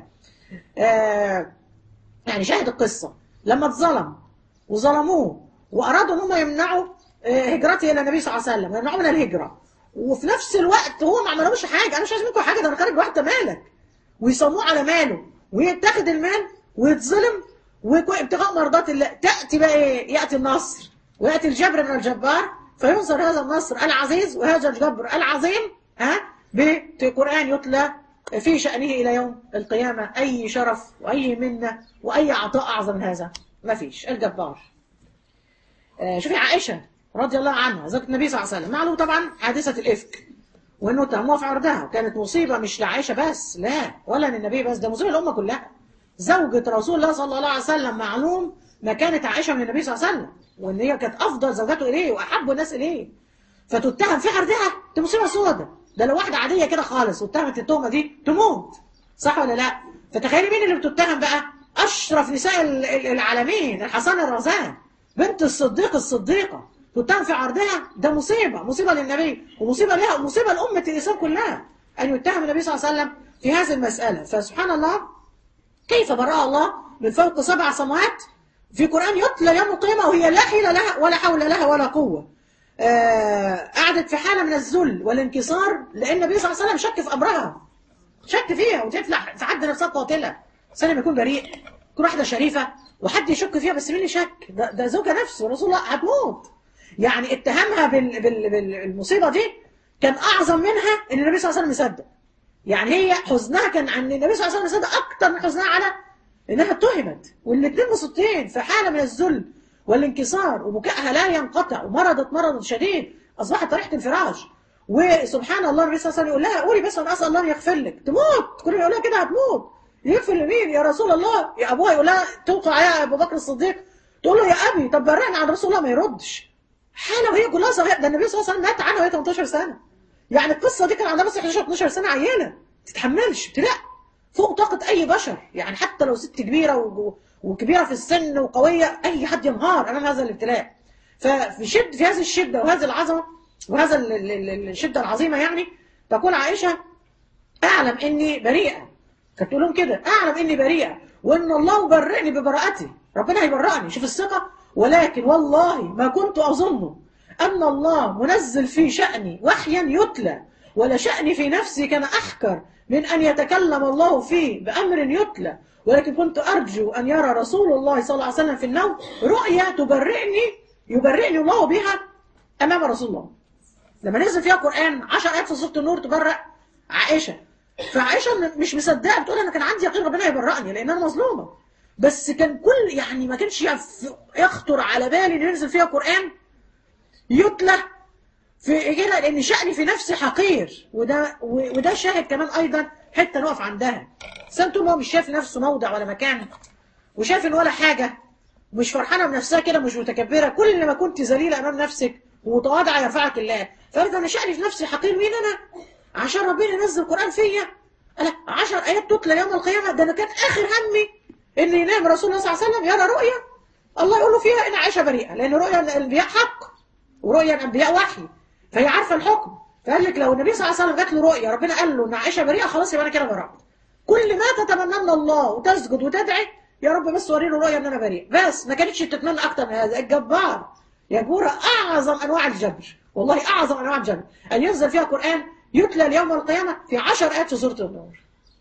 آه يعني شاهد القصة لما اتظلم وظلموه وأرادوا ان هم يمنعوا آه، هجرته إلى النبي صلى الله عليه وسلم يمنعوا من الهجرة وفي نفس الوقت هو ما عملهمش حاجة أنا مش عايز منكم حاجة ده أنا خارج واحد مالك ويصموه على ماله ويتاخد المال ويتظلم وابتغاء مرضات الله تأتي بقى إيه؟ يأتي النصر ويأتي الجبر من الجبار فينصر هذا النصر العزيز وهذا الجبر العظيم ها بقرآن يتلى في شأنه إلى يوم القيامة أي شرف وأي منة وأي عطاء أعظم من هذا ما فيش الجبار آه، شوفي عائشة رضي الله عنها زوجة النبي صلى الله عليه وسلم معلوم طبعا حادثة الإفك وإنه تهموها في عرضها كانت مصيبة مش لعائشة بس لا ولا للنبي بس ده مصيبة الأمة كلها زوجة رسول الله صلى الله عليه وسلم معلوم مكانة عائشة من النبي صلى الله عليه وسلم وإن هي كانت أفضل زوجاته إليه وأحب الناس إليه فتتهم في عرضها دي مصيبة سودة ده لو واحدة عادية كده خالص واتهمت التهمة دي تموت صح ولا لا فتخيلي مين اللي بتتهم بقى أشرف نساء ال- ال- العالمين الحسن الرزان بنت الصديق الصديقة تتهم في عرضها ده مصيبة مصيبة للنبي ومصيبة لها ومصيبة لأمة الإسلام كلها ان يتهم النبي صلى الله عليه وسلم في هذه المساله فسبحان الله كيف برأ الله من فوق سبع سماوات في قرآن يتلى يوم القيامة وهي لا حيلة لها ولا حول لها ولا قوة آه قعدت في حالة من الذل والانكسار لأن النبي صلى الله عليه وسلم شك في أمرها شك فيها وتطلع في حد نفسها قاتلة سلم يكون بريء تكون واحدة شريفة وحد يشك فيها بس مين اللي شك ده, ده زوجها نفسه رسول الله هتموت يعني اتهامها بال بال بالمصيبة دي كان أعظم منها إن النبي صلى الله عليه وسلم مصدق يعني هي حزنها كان عن النبي صلى الله عليه وسلم مصدق أكتر من حزنها على إنها اتهمت والاثنين مصدقين في حالة من الذل والانكسار وبكائها لا ينقطع ومرضت مرض شديد أصبحت طريحة انفراج وسبحان الله النبي صلى الله عليه وسلم يقول لها قولي بس أنا أسأل الله أن يغفر لك تموت كل يقول لها كده هتموت يغفر لمين يا رسول الله يا أبوها يقول لها توقع يا أبو بكر الصديق تقول له يا أبي طب برأنا عن رسول الله ما يردش حالة وهي كلها صغيرة ده النبي صلى الله عليه وسلم مات عنها وهي 18 سنة يعني القصة دي كان عندها بس 11 12 سنة عيانة تتحملش ابتلاء فوق طاقة أي بشر يعني حتى لو ست كبيرة و... وكبيرة في السن وقوية أي حد ينهار أمام هذا الابتلاء ففي شد في هذه الشدة وهذه العظمة وهذا ال... ال... الشدة العظيمة يعني تقول عائشة أعلم إني بريئة كانت تقول لهم كده أعلم إني بريئة وإن الله برئني ببراءتي ربنا هيبرأني شوف الثقة ولكن والله ما كنت أظن أن الله منزل في شأني وحيا يتلى ولا شأني في نفسي كان أحكر من أن يتكلم الله فيه بأمر يتلى ولكن كنت أرجو أن يرى رسول الله صلى الله عليه وسلم في النوم رؤيا تبرئني يبرئني الله بها أمام رسول الله لما نزل فيها قرآن 10 آيات في سورة النور تبرئ عائشة فعائشة مش مصدقة بتقول أنا كان عندي يقين ربنا يبرئني لأن أنا مظلومة بس كان كل يعني ما كانش يخطر على بالي ان ينزل فيها قرآن يتلى في كده لان شأني في نفسي حقير وده وده شاهد كمان ايضا حته نقف عندها انسان طول ما هو مش شايف نفسه موضع ولا مكان وشايف ان ولا حاجه مش فرحانه بنفسها كده مش متكبره كل ما كنت ذليله امام نفسك ومتواضعه يرفعك الله فقالت انا شأني في نفسي حقير مين انا عشان ربنا ينزل القرآن فيا انا 10 ايات تتلى يوم القيامه ده انا كانت اخر همي ان ينام رسول الله صلى الله عليه وسلم يرى رؤيا الله يقول له فيها ان عائشه بريئه لان رؤيا الانبياء حق ورؤيا الانبياء وحي فهي عارفه الحكم فقال لك لو النبي صلى الله عليه وسلم جات له رؤيا ربنا قال له ان عائشه بريئه خلاص يبقى انا كده برأت كل ما تتمنى من الله وتسجد وتدعي يا رب بس وريني رؤيا ان انا بريء بس ما كانتش تتمنى اكتر من هذا الجبار يجبر اعظم انواع الجبر والله اعظم انواع الجبر ان ينزل فيها قران يتلى اليوم القيامه في 10 ايات في سوره النور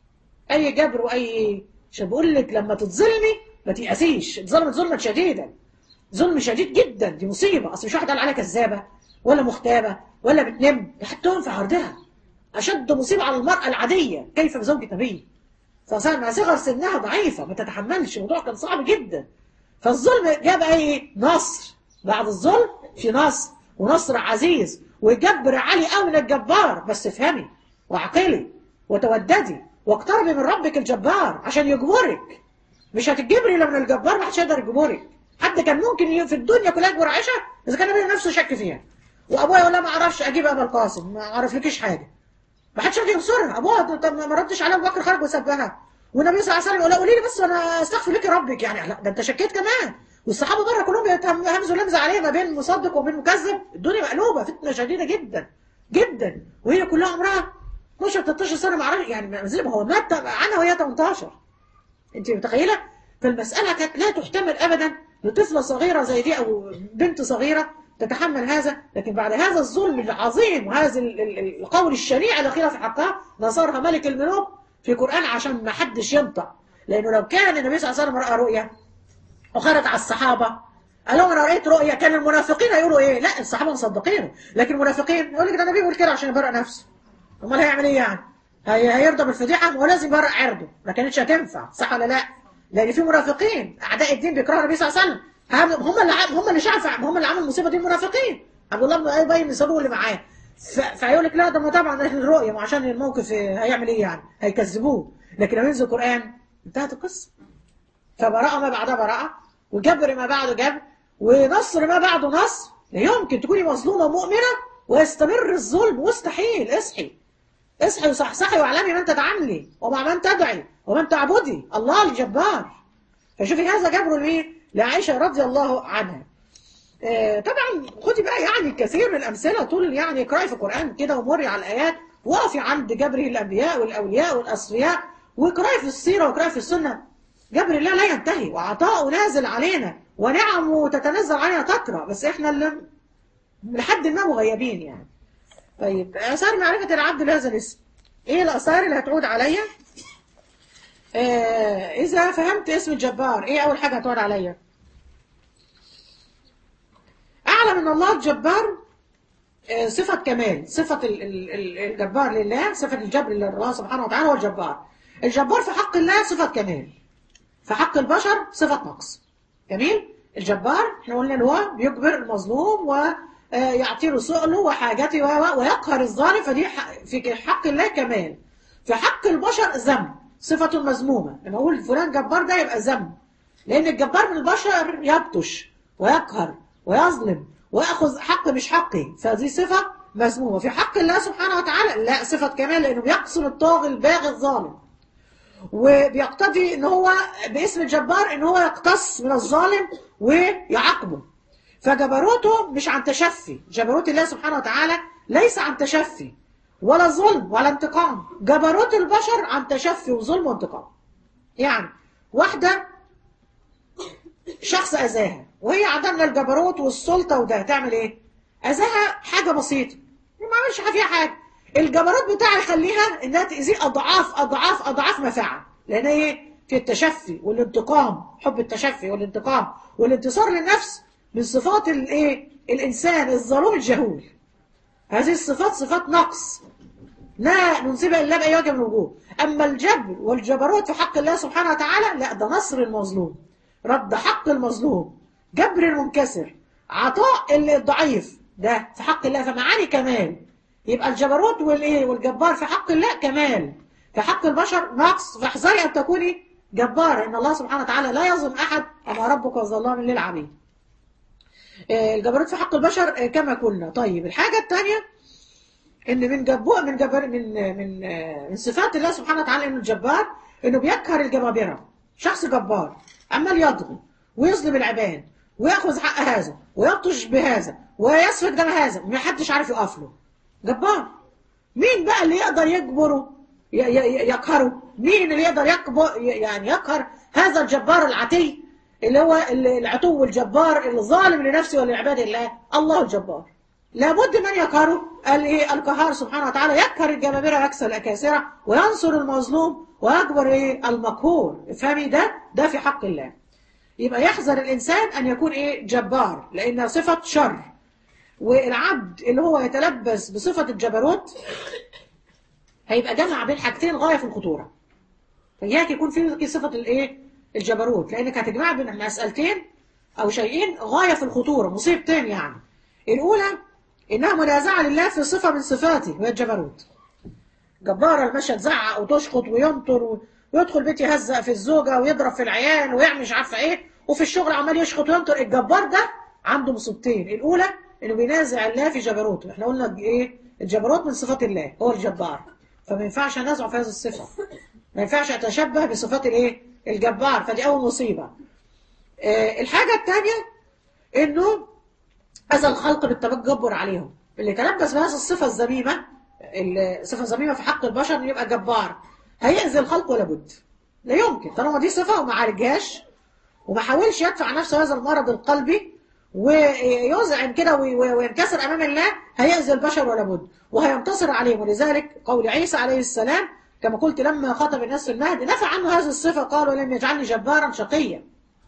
اي جبر واي ايه عشان بقول لك لما تتظلمي ما تيأسيش اتظلمت ظلما شديدا ظلم شديد جدا دي مصيبه اصل مش واحد قال عليها كذابه ولا مختابه ولا بتنم يحطهم في عرضها اشد مصيبه على المراه العاديه كيف بزوجة نبي فصار صغر سنها ضعيفه ما تتحملش الموضوع كان صعب جدا فالظلم جاب ايه نصر بعد الظلم في نصر ونصر عزيز ويجبر عالي قوي من الجبار بس افهمي وعقلي وتوددي واقتربي من ربك الجبار عشان يجبرك مش هتجبري الا من الجبار ما حدش يقدر يجبرك حد كان ممكن في الدنيا كلها يجبر عائشه اذا كان النبي نفسه شك فيها وابوها يقول لها ما اعرفش اجيب ابا القاسم ما اعرفلكيش حاجه ما حدش يقدر ينصرها ابوها طب ما ردش عليها ابو بكر خرج وسبها والنبي صلى الله عليه وسلم يقول لها قولي لي بس انا استغفر لك ربك يعني لا ده انت شكيت كمان والصحابه بره كلهم بيتهمزوا لمزه عليه ما بين مصدق وبين مكذب الدنيا مقلوبه فتنه شديده جدا جدا وهي كلها عمرها 12 13 سنه ما اعرفش يعني ما هو مات عنها وهي 18 انت متخيله فالمساله كانت لا تحتمل ابدا لطفله صغيره زي دي او بنت صغيره تتحمل هذا لكن بعد هذا الظلم العظيم وهذا القول الشنيع الاخير في حقها نصرها ملك الملوك في قرآن عشان ما حدش ينطق لانه لو كان النبي صلى الله عليه وسلم راى رؤيا وخرج على الصحابه قال لهم انا رايت رؤيا كان المنافقين هيقولوا ايه لا الصحابه مصدقينه لكن المنافقين يقول لك ده النبي بيقول كده عشان يبرئ نفسه امال هيعمل ايه يعني هي هيرضى بالفضيحه ولازم يبرئ عرضه ما كانتش هتنفع صح ولا لا لان في منافقين اعداء الدين بيكرهوا النبي صلى الله عليه وسلم هم اللي هم اللي شافوا هم اللي عملوا المصيبه دي المنافقين عبد الله بن ابي بن سلول اللي معاه فيقول لك لا ده ما طبعا الرؤيه وعشان الموقف هيعمل ايه يعني هيكذبوه لكن لما ينزل القران انتهت القصه فبراءه ما بعدها براءه وجبر ما بعده جبر ونصر ما بعده نصر لا يمكن تكوني مظلومه مؤمنه ويستمر الظلم مستحيل اصحي اصحي وصحصحي واعلمي من تتعاملي ومع من تدعي ومن تعبدي الله الجبار فشوفي هذا جبر لمين لعائشه رضي الله عنها آه طبعا خدي بقى يعني كثير من الامثله طول يعني اقراي في القران كده ومري على الايات وقفي عند جبره الانبياء والاولياء والاصفياء واقراي في السيره واقراي في السنه جبر الله لا ينتهي وعطاؤه نازل علينا ونعمه تتنزل علينا تترى بس احنا اللي لحد ما مغيبين يعني طيب اثار معرفه العبد لهذا الاسم ايه الاثار اللي هتعود عليا آه اذا فهمت اسم الجبار ايه اول حاجه هتعود عليا اعلم ان الله الجبار آه، صفة كمال صفة ال- ال- ال- الجبار لله صفة الجبر لله سبحانه وتعالى هو الجبار الجبار في حق الله صفة كمال في حق البشر صفة نقص جميل الجبار احنا قلنا ان هو بيجبر المظلوم ويعطي له سؤله وحاجته و- و- ويقهر الظالم فدي ح- في حق الله كمال في حق البشر ذم صفة مذمومة لما اقول فلان جبار ده يبقى ذم لان الجبار من البشر يبطش ويقهر ويظلم وياخذ حق مش حقي فدي صفة مذمومة في حق الله سبحانه وتعالى لا صفة كمال لانه بيقسم الطاغي الباغي الظالم وبيقتضي ان هو باسم الجبار ان هو يقتص من الظالم ويعاقبه فجبروته مش عن تشفي جبروت الله سبحانه وتعالى ليس عن تشفي ولا ظلم ولا انتقام جبروت البشر عن تشفي وظلم وانتقام يعني واحدة شخص أذاها وهي عندها الجبروت والسلطة وده تعمل ايه أذاها حاجة بسيطة ما عملش فيها حاجة الجبروت بتاعها يخليها انها تأذيه أضعاف أضعاف أضعاف ما فعل لأن ايه في التشفي والانتقام حب التشفي والانتقام والانتصار للنفس من صفات الايه الإنسان الظلوم الجهول هذه الصفات صفات نقص لا ننسبها إلا بأي وجه من الوجوه أما الجبر والجبروت في حق الله سبحانه وتعالى لا ده نصر المظلوم رد حق المظلوم جبر المنكسر عطاء الضعيف ده في حق الله فمعاني كمال يبقى الجبروت والايه والجبار في حق الله كمال في حق البشر نقص فاحذري ان تكوني جبار ان الله سبحانه وتعالى لا يظلم احد اما ربك ظلام للعبيد آه، الجبروت في حق البشر آه، كما قلنا طيب الحاجه الثانيه ان من جبوء من جبار من من آه، من صفات الله سبحانه وتعالى انه الجبار انه بيقهر الجبابره شخص جبار عمال يضغط ويظلم العباد وياخذ حق هذا ويبطش بهذا ويسفك دم هذا ما حدش عارف يقف له جبار مين بقى اللي يقدر يجبره ي- ي- يقهره مين اللي يقدر يكبر يعني يقهر هذا الجبار العتي اللي هو العتو الجبار الظالم لنفسه ولعباد الله الله الجبار لابد من يقهره الايه القهار سبحانه وتعالى يقهر الجبابره ويكسر الاكاسره وينصر المظلوم ويجبر ايه المقهور افهمي ده ده في حق الله يبقى يحذر الانسان ان يكون ايه جبار لانها صفه شر والعبد اللي هو يتلبس بصفه الجبروت هيبقى جمع بين حاجتين غايه في الخطوره فإياك يكون في صفه الايه الجبروت لانك هتجمع بين مسالتين او شيئين غايه في الخطوره مصيبتين يعني الاولى انها منازعه لله في صفه من صفاته وهي الجبروت جبارة المشهد زعق وتشخط وينطر و- ويدخل بيت يهزق في الزوجة ويضرب في العيال ويعمل مش عارفة ايه وفي الشغل عمال يشخط وينطر الجبار ده عنده مصيبتين الأولى إنه بينازع الله في جبروته احنا قلنا ايه الجبروت من صفات الله هو الجبار فما ينفعش انازعه في هذه الصفة ما ينفعش اتشبه بصفات الايه الجبار فدي أول مصيبة آه الحاجة الثانية إنه أذى الخلق بالتجبر عليهم اللي تلبس بهذه الصفة الذميمة الصفة الذميمة في حق البشر إنه يبقى جبار هيأذي الخلق ولا بد لا يمكن طالما دي صفة وما عالجهاش وما حاولش يدفع نفسه هذا المرض القلبي ويزعم كده وي- وي- وينكسر أمام الله هيأذي البشر ولا بد وهينتصر عليهم ولذلك قول عيسى عليه السلام كما قلت لما خطب الناس في المهد نفى عنه هذه الصفة قالوا لم يجعلني جبارا شقيا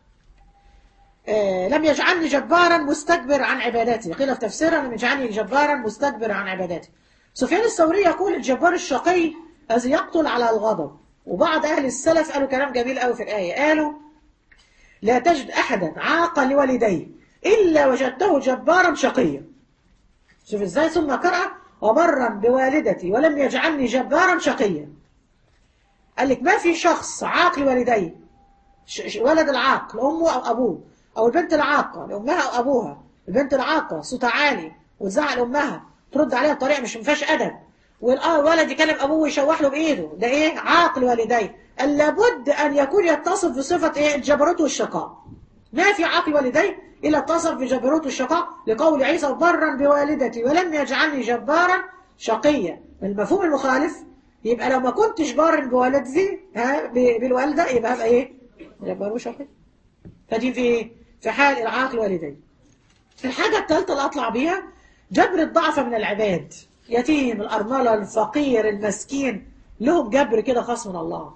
آه، لم يجعلني جبارا مستكبر عن عبادتي قيل في تفسيرها لم يجعلني جبارا مستكبر عن عبادتي سفيان الثوري يقول الجبار الشقي الذي يقتل على الغضب وبعض أهل السلف قالوا كلام جميل قوي في الآية قالوا لا تجد أحدا عاقا لوالديه إلا وجدته جبارا شقيا شوف ازاي ثم قرأ وبرا بوالدتي ولم يجعلني جبارا شقيا قال لك ما في شخص عاق لوالديه ش- ش- ولد العاق لأمه أو أبوه أو البنت العاقة لأمها أو أبوها البنت العاقة صوتها عالي وتزعق لأمها ترد عليها بطريقة مش مفيهاش أدب والولد يكلم أبوه ويشوح له بإيده ده إيه عاق لوالديه قال لابد أن يكون يتصف بصفة إيه الجبروت والشقاء ما في عاق والديه إلا اتصف بجبروت الشقاء لقول عيسى برا بوالدتي ولم يجعلني جبارا شقيا المفهوم المخالف يبقى لو ما كنتش بار بوالدتي ها ب- بالوالده يبقى هبقى ايه؟ جبار وشقي فدي في في حال العاقل والديه الحاجة الثالثة اللي أطلع بيها جبر الضعف من العباد يتيم الأرملة الفقير المسكين لهم جبر كده خاص من الله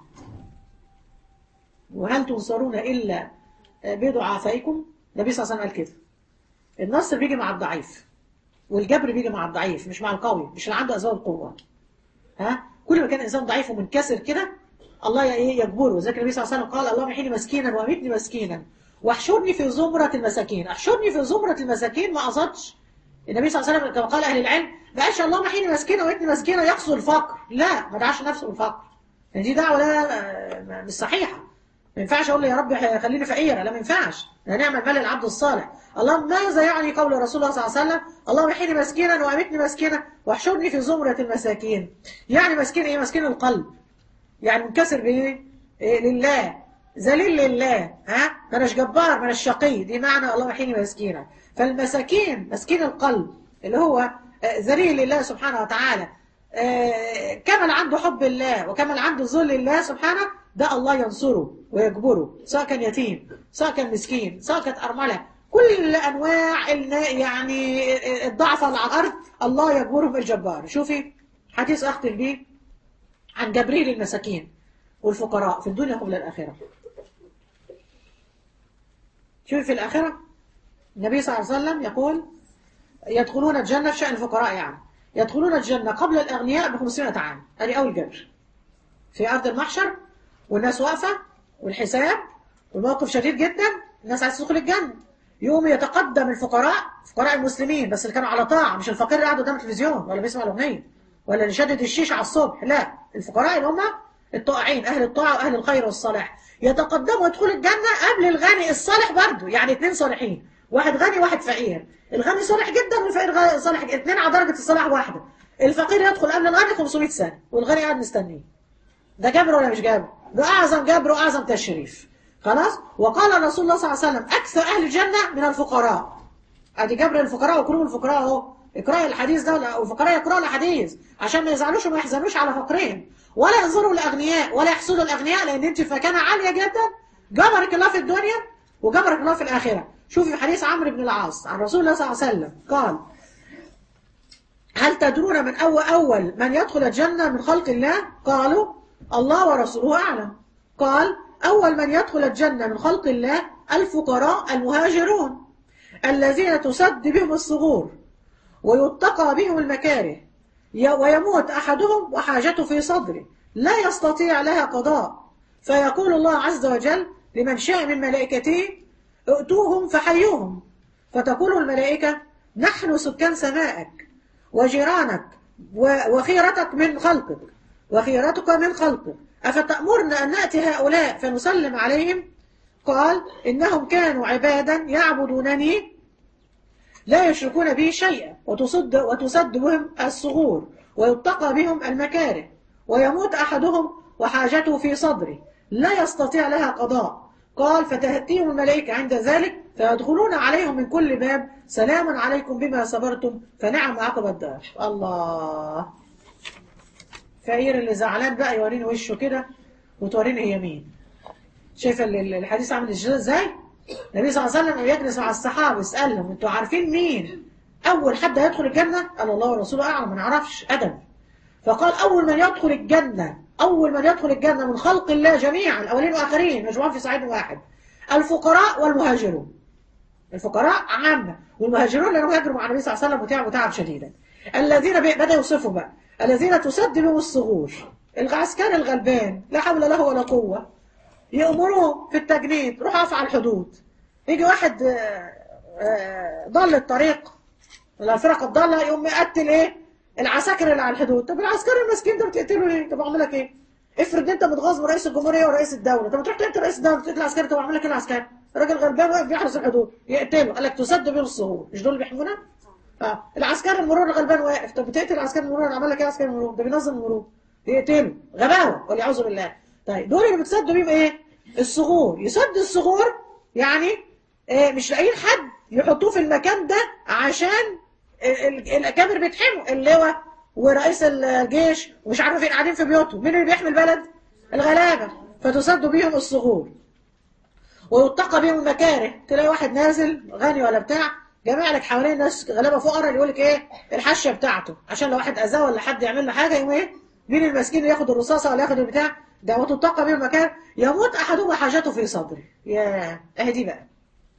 وهل تنصرون إلا بضعفائكم النبي صلى الله عليه وسلم قال كده النصر بيجي مع الضعيف والجبر بيجي مع الضعيف مش مع القوي مش اللي عنده أسباب القوة ها كل ما كان الإنسان ضعيف ومنكسر كده الله ي- إيه يجبره ذلك النبي صلى الله عليه وسلم قال اللهم احيني مسكينا وامتني مسكينا واحشرني في زمرة المساكين احشرني في زمرة المساكين ما قصدش النبي صلى الله عليه وسلم كما قال أهل العلم ما قالش اللهم احيني مسكينا وامتني مسكينا يقصد الفقر لا ما دعاش نفسه بالفقر يعني دي دعوة لا آه، مش صحيحة ما ينفعش اقول له يا رب خليني فقيرة لا ما ينفعش ده نعمل مال العبد الصالح اللهم ماذا يعني قول رسول الله صلى الله عليه وسلم اللهم احيني مسكينا وامتني مسكينا واحشرني في زمرة المساكين يعني مسكين ايه مسكين القلب يعني منكسر بايه إيه لله ذليل لله ها ما اناش جبار ما اناش شقي دي معنى الله يحييني مسكينا فالمساكين مسكين القلب اللي هو آه، ذليل لله سبحانه وتعالى آه، كمل عنده حب الله وكمل عنده ذل لله سبحانه ده الله ينصره ويجبره سواء كان يتيم سواء كان مسكين سواء كانت أرملة كل أنواع النا- يعني الضعف على الأرض الله يجبره بالجبار شوفي حديث أختم بيه عن جبريل المساكين والفقراء في الدنيا قبل الآخرة شوفي في الآخرة النبي صلى الله عليه وسلم يقول يدخلون الجنة في شأن الفقراء يعني يدخلون الجنة قبل الأغنياء ب 500 عام أدي أول جبر في أرض المحشر والناس واقفة والحساب والموقف شديد جدا الناس عايزة تدخل الجنة يقوم يتقدم الفقراء فقراء المسلمين بس اللي كانوا على طاعة مش الفقير اللي قاعد قدام التلفزيون ولا بيسمع الأغنية ولا اللي شدد الشيش على الصبح لا الفقراء اللي هم الطائعين أهل الطاعة وأهل الخير والصلاح يتقدموا يدخلوا الجنة قبل الغني الصالح برضه يعني اتنين صالحين واحد غني واحد فقير الغني صالح جدا والفقير غ- صالح جدا اتنين على درجة الصلاح واحدة الفقير يدخل قبل الغني 500 سنة والغني قاعد مستنيه ده جبر ولا مش جبر ده أعظم جبر وأعظم تشريف خلاص وقال رسول الله صلى الله عليه وسلم أكثر أهل الجنة من الفقراء ادي جبر الفقراء وكلهم الفقراء اهو اقرأي الحديث ده والفقراء يقرأوا الحديث عشان ما يزعلوش وما يحزنوش على فقرهم ولا ينظروا الاغنياء ولا يحسدوا الاغنياء لان انت في مكانه عاليه جدا جبرك الله في الدنيا وجبرك الله في الاخره شوفي في حديث عمرو بن العاص عن رسول الله صلى الله عليه وسلم قال هل تدرون من أول, أول من يدخل الجنة من خلق الله قالوا الله ورسوله أعلم قال أول من يدخل الجنة من خلق الله الفقراء المهاجرون الذين تسد بهم الصغور ويتقى بهم المكاره ي- ويموت أحدهم وحاجته في صدره لا يستطيع لها قضاء فيقول الله عز وجل لمن شاء من ملائكته ائتوهم فحيوهم فتقول الملائكة نحن سكان سمائك وجيرانك و- وخيرتك من خلقك وخيرتك من خلقك أفتأمرنا أن نأتي هؤلاء فنسلم عليهم قال إنهم كانوا عبادا يعبدونني لا يشركون به شيئا وتصد, وتسد بهم الصغور ويتقى بهم المكاره ويموت أحدهم وحاجته في صدره لا يستطيع لها قضاء قال فتأتيهم الملائكة عند ذلك فيدخلون عليهم من كل باب سلام عليكم بما صبرتم فنعم عقب الدار الله فقير اللي زعلان بقى يوريني وشه كده وتوريني هي مين شايفه ال- ال- الحديث عامل ازاي النبي صلى الله عليه وسلم يجلس مع الصحابه يسالهم انتوا عارفين مين اول حد هيدخل الجنه قال الله ورسوله اعلم ما نعرفش ادم فقال اول من يدخل الجنه اول من يدخل الجنه من خلق الله جميعا الاولين والاخرين مجموعين في صعيد واحد الفقراء والمهاجرون الفقراء عامة والمهاجرون لأنهم هاجروا مع النبي صلى الله عليه وسلم وتعبوا تعب شديدا الذين بي- بدأ يوصفوا بقى الذين تسد بهم الصغور العسكري الغلبان لا حول له ولا قوة يأمروه في التجنيد روح اقف على الحدود يجي واحد آه، آه، ضل الطريق الفرق الضالة يقوم مقتل ايه العساكر اللي على الحدود طب العسكري المسكين ده بتقتله ليه طب اعمل لك ايه افرض انت متغاظ من رئيس الجمهوريه ورئيس الدوله طب تروح تقتل رئيس الدوله تقتل العسكري طب اعمل لك ايه العسكري راجل غلبان واقف بيحرس الحدود يقتله قال لك تسد بين الصهور مش دول اللي بيحمونا اه العسكري المرور الغلبان واقف طب بتقتل العسكري المرور عمل لك ايه عسكري المرور ده بينظم المرور يقتله غباوه والعياذ بالله طيب دول اللي بتسدوا بيهم ايه الصغور يسد الصغور يعني إيه مش لاقيين حد يحطوه في المكان ده عشان ال- ال- الاكابر بيتحموا اللواء ورئيس الجيش ومش عارفه فين قاعدين في بيوتهم مين اللي بيحمي البلد الغلابه فتسد بيهم الصخور ويتقى بيهم المكاره تلاقي واحد نازل غني ولا بتاع جمع لك حوالين ناس غلابه فقراء يقول لك ايه الحشه بتاعته عشان لو واحد اذاه ولا حد يعمل له حاجه يقوم ايه مين المسكين اللي ياخد الرصاصه ولا ياخد البتاع ده وتتقى بيهم المكان يموت احدهم وحاجته في صدره يا اهي دي بقى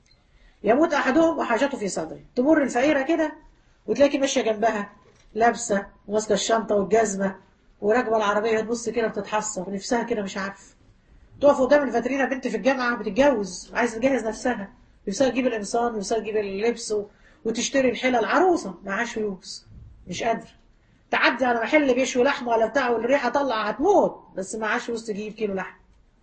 يموت احدهم وحاجته في صدره تمر الفقيره كده وتلاقي ماشيه جنبها لابسه وماسكه الشنطه والجزمه وراكبه العربيه تبص كده بتتحسر نفسها كده مش عارفه تقف قدام الفاترينا بنت في الجامعه بتتجوز عايزه تجهز نفسها نفسها تجيب القمصان نفسها تجيب اللبس و... وتشتري الحلل عروسه معهاش فلوس مش قادره تعدي على محل بيشوي لحمه ولا بتاع والريحه طلع هتموت بس معهاش فلوس تجيب كيلو لحم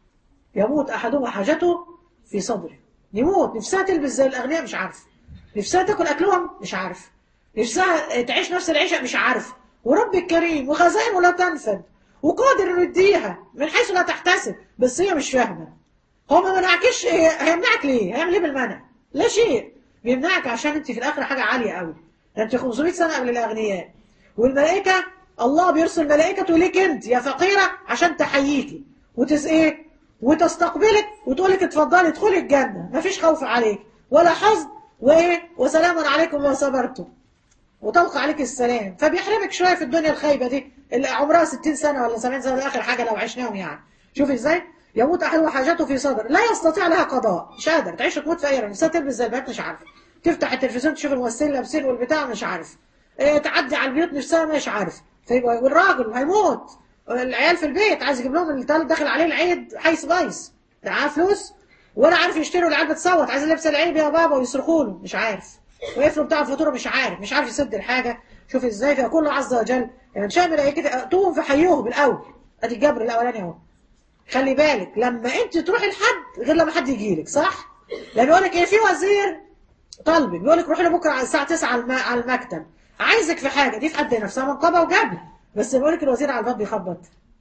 يموت احدهم حاجته في صدره يموت نفسها تلبس زي الاغنياء مش عارفه نفسها تاكل اكلهم مش عارفه نفسها تعيش نفس العيشه مش عارفه ورب الكريم وخزائنه لا تنفد وقادر انه يديها من حيث لا تحتسب بس هي مش فاهمه هو ما منعكش هيمنعك ليه؟ هيعمل ايه بالمنع؟ لا شيء بيمنعك عشان انت في الاخر حاجه عاليه قوي ده انت 500 سنه قبل الاغنياء والملائكه الله بيرسل ملائكته ليك انت يا فقيره عشان تحييكي وتس ايه؟ وتستقبلك وتقول لك اتفضلي ادخلي الجنه مفيش خوف عليك ولا حزن وايه؟ وسلام عليكم ما صبرتم وتلقى عليك السلام فبيحرمك شويه في الدنيا الخايبه دي اللي عمرها 60 سنه ولا 70 سنه اخر حاجه لو عشناهم يعني شوفي ازاي يموت احد وحاجته في صدر لا يستطيع لها قضاء مش قادر تعيش تموت فقيره نفسها تلبس زي البنات مش عارفه تفتح التلفزيون تشوف الممثلين لابسين والبتاع مش عارف إيه تعدي على البيوت نفسها مش عارف فيبقى والراجل هيموت العيال في البيت عايز يجيب لهم التالت داخل عليه العيد حيث بايظ معاه فلوس ولا عارف يشتروا العيال بتصوت عايز لبس العيد يا بابا ويصرخوا له مش عارف ويقفلوا بتاع الفاتوره مش عارف مش عارف يسد الحاجه شوف ازاي فيقول الله عز وجل يعني شاء ملائكته اتوهم فحيوهم الاول ادي الجبر الاولاني اهو خلي بالك لما انت تروحي لحد غير لما حد يجي لك صح لان يقول لك ايه في وزير طالبك بيقول لك روحي له بكره على الساعه 9 على الم- على المكتب عايزك في حاجه دي في حد نفسها منقبه وجبل بس بيقول لك الوزير على الباب بيخبط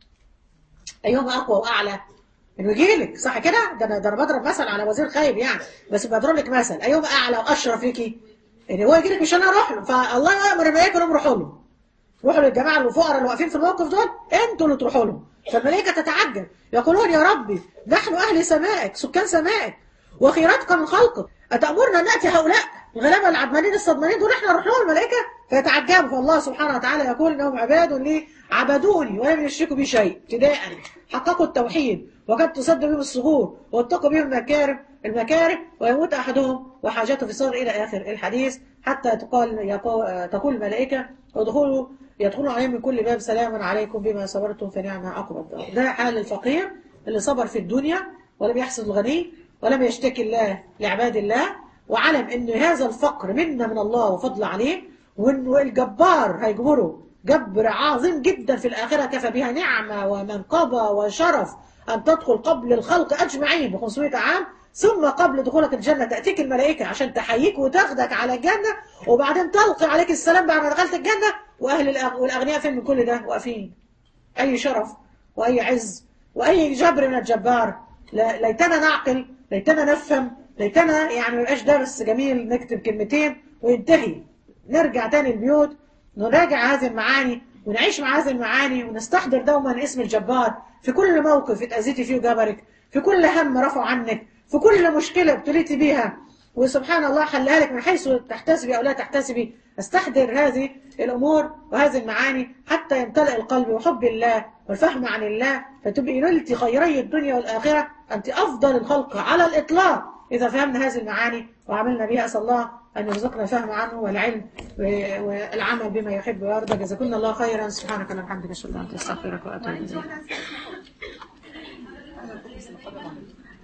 ايهما اقوى واعلى انه يجي لك صح كده ده انا ده انا بضرب مثل على وزير خايب يعني بس بضرب لك مثل ايهما اعلى واشرف ليكي ان هو يجي لك مش انا اروح له فالله يامر الملائكه انهم يروحوا له روحوا للجماعه الفقراء اللي واقفين في الموقف دول انتوا اللي تروحوا لهم فالملائكه تتعجب يقولون يا ربي نحن اهل سمائك سكان سمائك وخيرتك من خلقك اتامرنا ان ناتي هؤلاء الغلابه العدمانين الصدمانين دول احنا نروح لهم الملائكه فيتعجبوا فالله سبحانه وتعالى يقول انهم عباد لي عبدوني ولم يشركوا بي شيء ابتداء حققوا التوحيد وقد تصد بهم الصخور واتقوا بهم المكارم المكاره ويموت احدهم وحاجته في الصدر الى اخر الحديث حتى تقال يقو- تقول الملائكه ادخلوا يدخلوا عليهم من كل باب سلام عليكم بما صبرتم فنعم عقب الدار ده حال الفقير اللي صبر في الدنيا ولم يحسد الغني ولم يشتكي الله لعباد الله وعلم ان هذا الفقر منا من الله وفضل عليه وانه الجبار هيجبره جبر عظيم جدا في الاخره كفى بها نعمه ومنقبه وشرف ان تدخل قبل الخلق اجمعين ب 500 عام ثم قبل دخولك الجنه تاتيك الملائكه عشان تحييك وتاخدك على الجنه وبعدين تلقي عليك السلام بعد ما دخلت الجنه واهل الأغ... والاغنياء فين من كل ده واقفين اي شرف واي عز واي جبر من الجبار لا- ليتنا نعقل ليتنا نفهم ليتنا يعني ما يبقاش درس جميل نكتب كلمتين وينتهي نرجع تاني البيوت نراجع هذه المعاني ونعيش مع هذه المعاني ونستحضر دوما اسم الجبار في كل موقف اتأذيتي فيه وجبرك في كل هم رفعوا عنك في كل مشكلة ابتليتي بيها وسبحان الله حلها لك من حيث تحتسبي أو لا تحتسبي استحضر هذه الأمور وهذه المعاني حتى يمتلئ القلب وحب الله والفهم عن الله فتبقي نلتي خيري الدنيا والآخرة أنت أفضل الخلق على الإطلاق إذا فهمنا هذه المعاني وعملنا بها أسأل الله أن يرزقنا الفهم عنه والعلم و- والعمل بما يحب ويرضى جزاكم الله خيرا سبحانك اللهم وبحمدك أشهد أن لا إله إلا أنت أستغفرك وأتوب إليك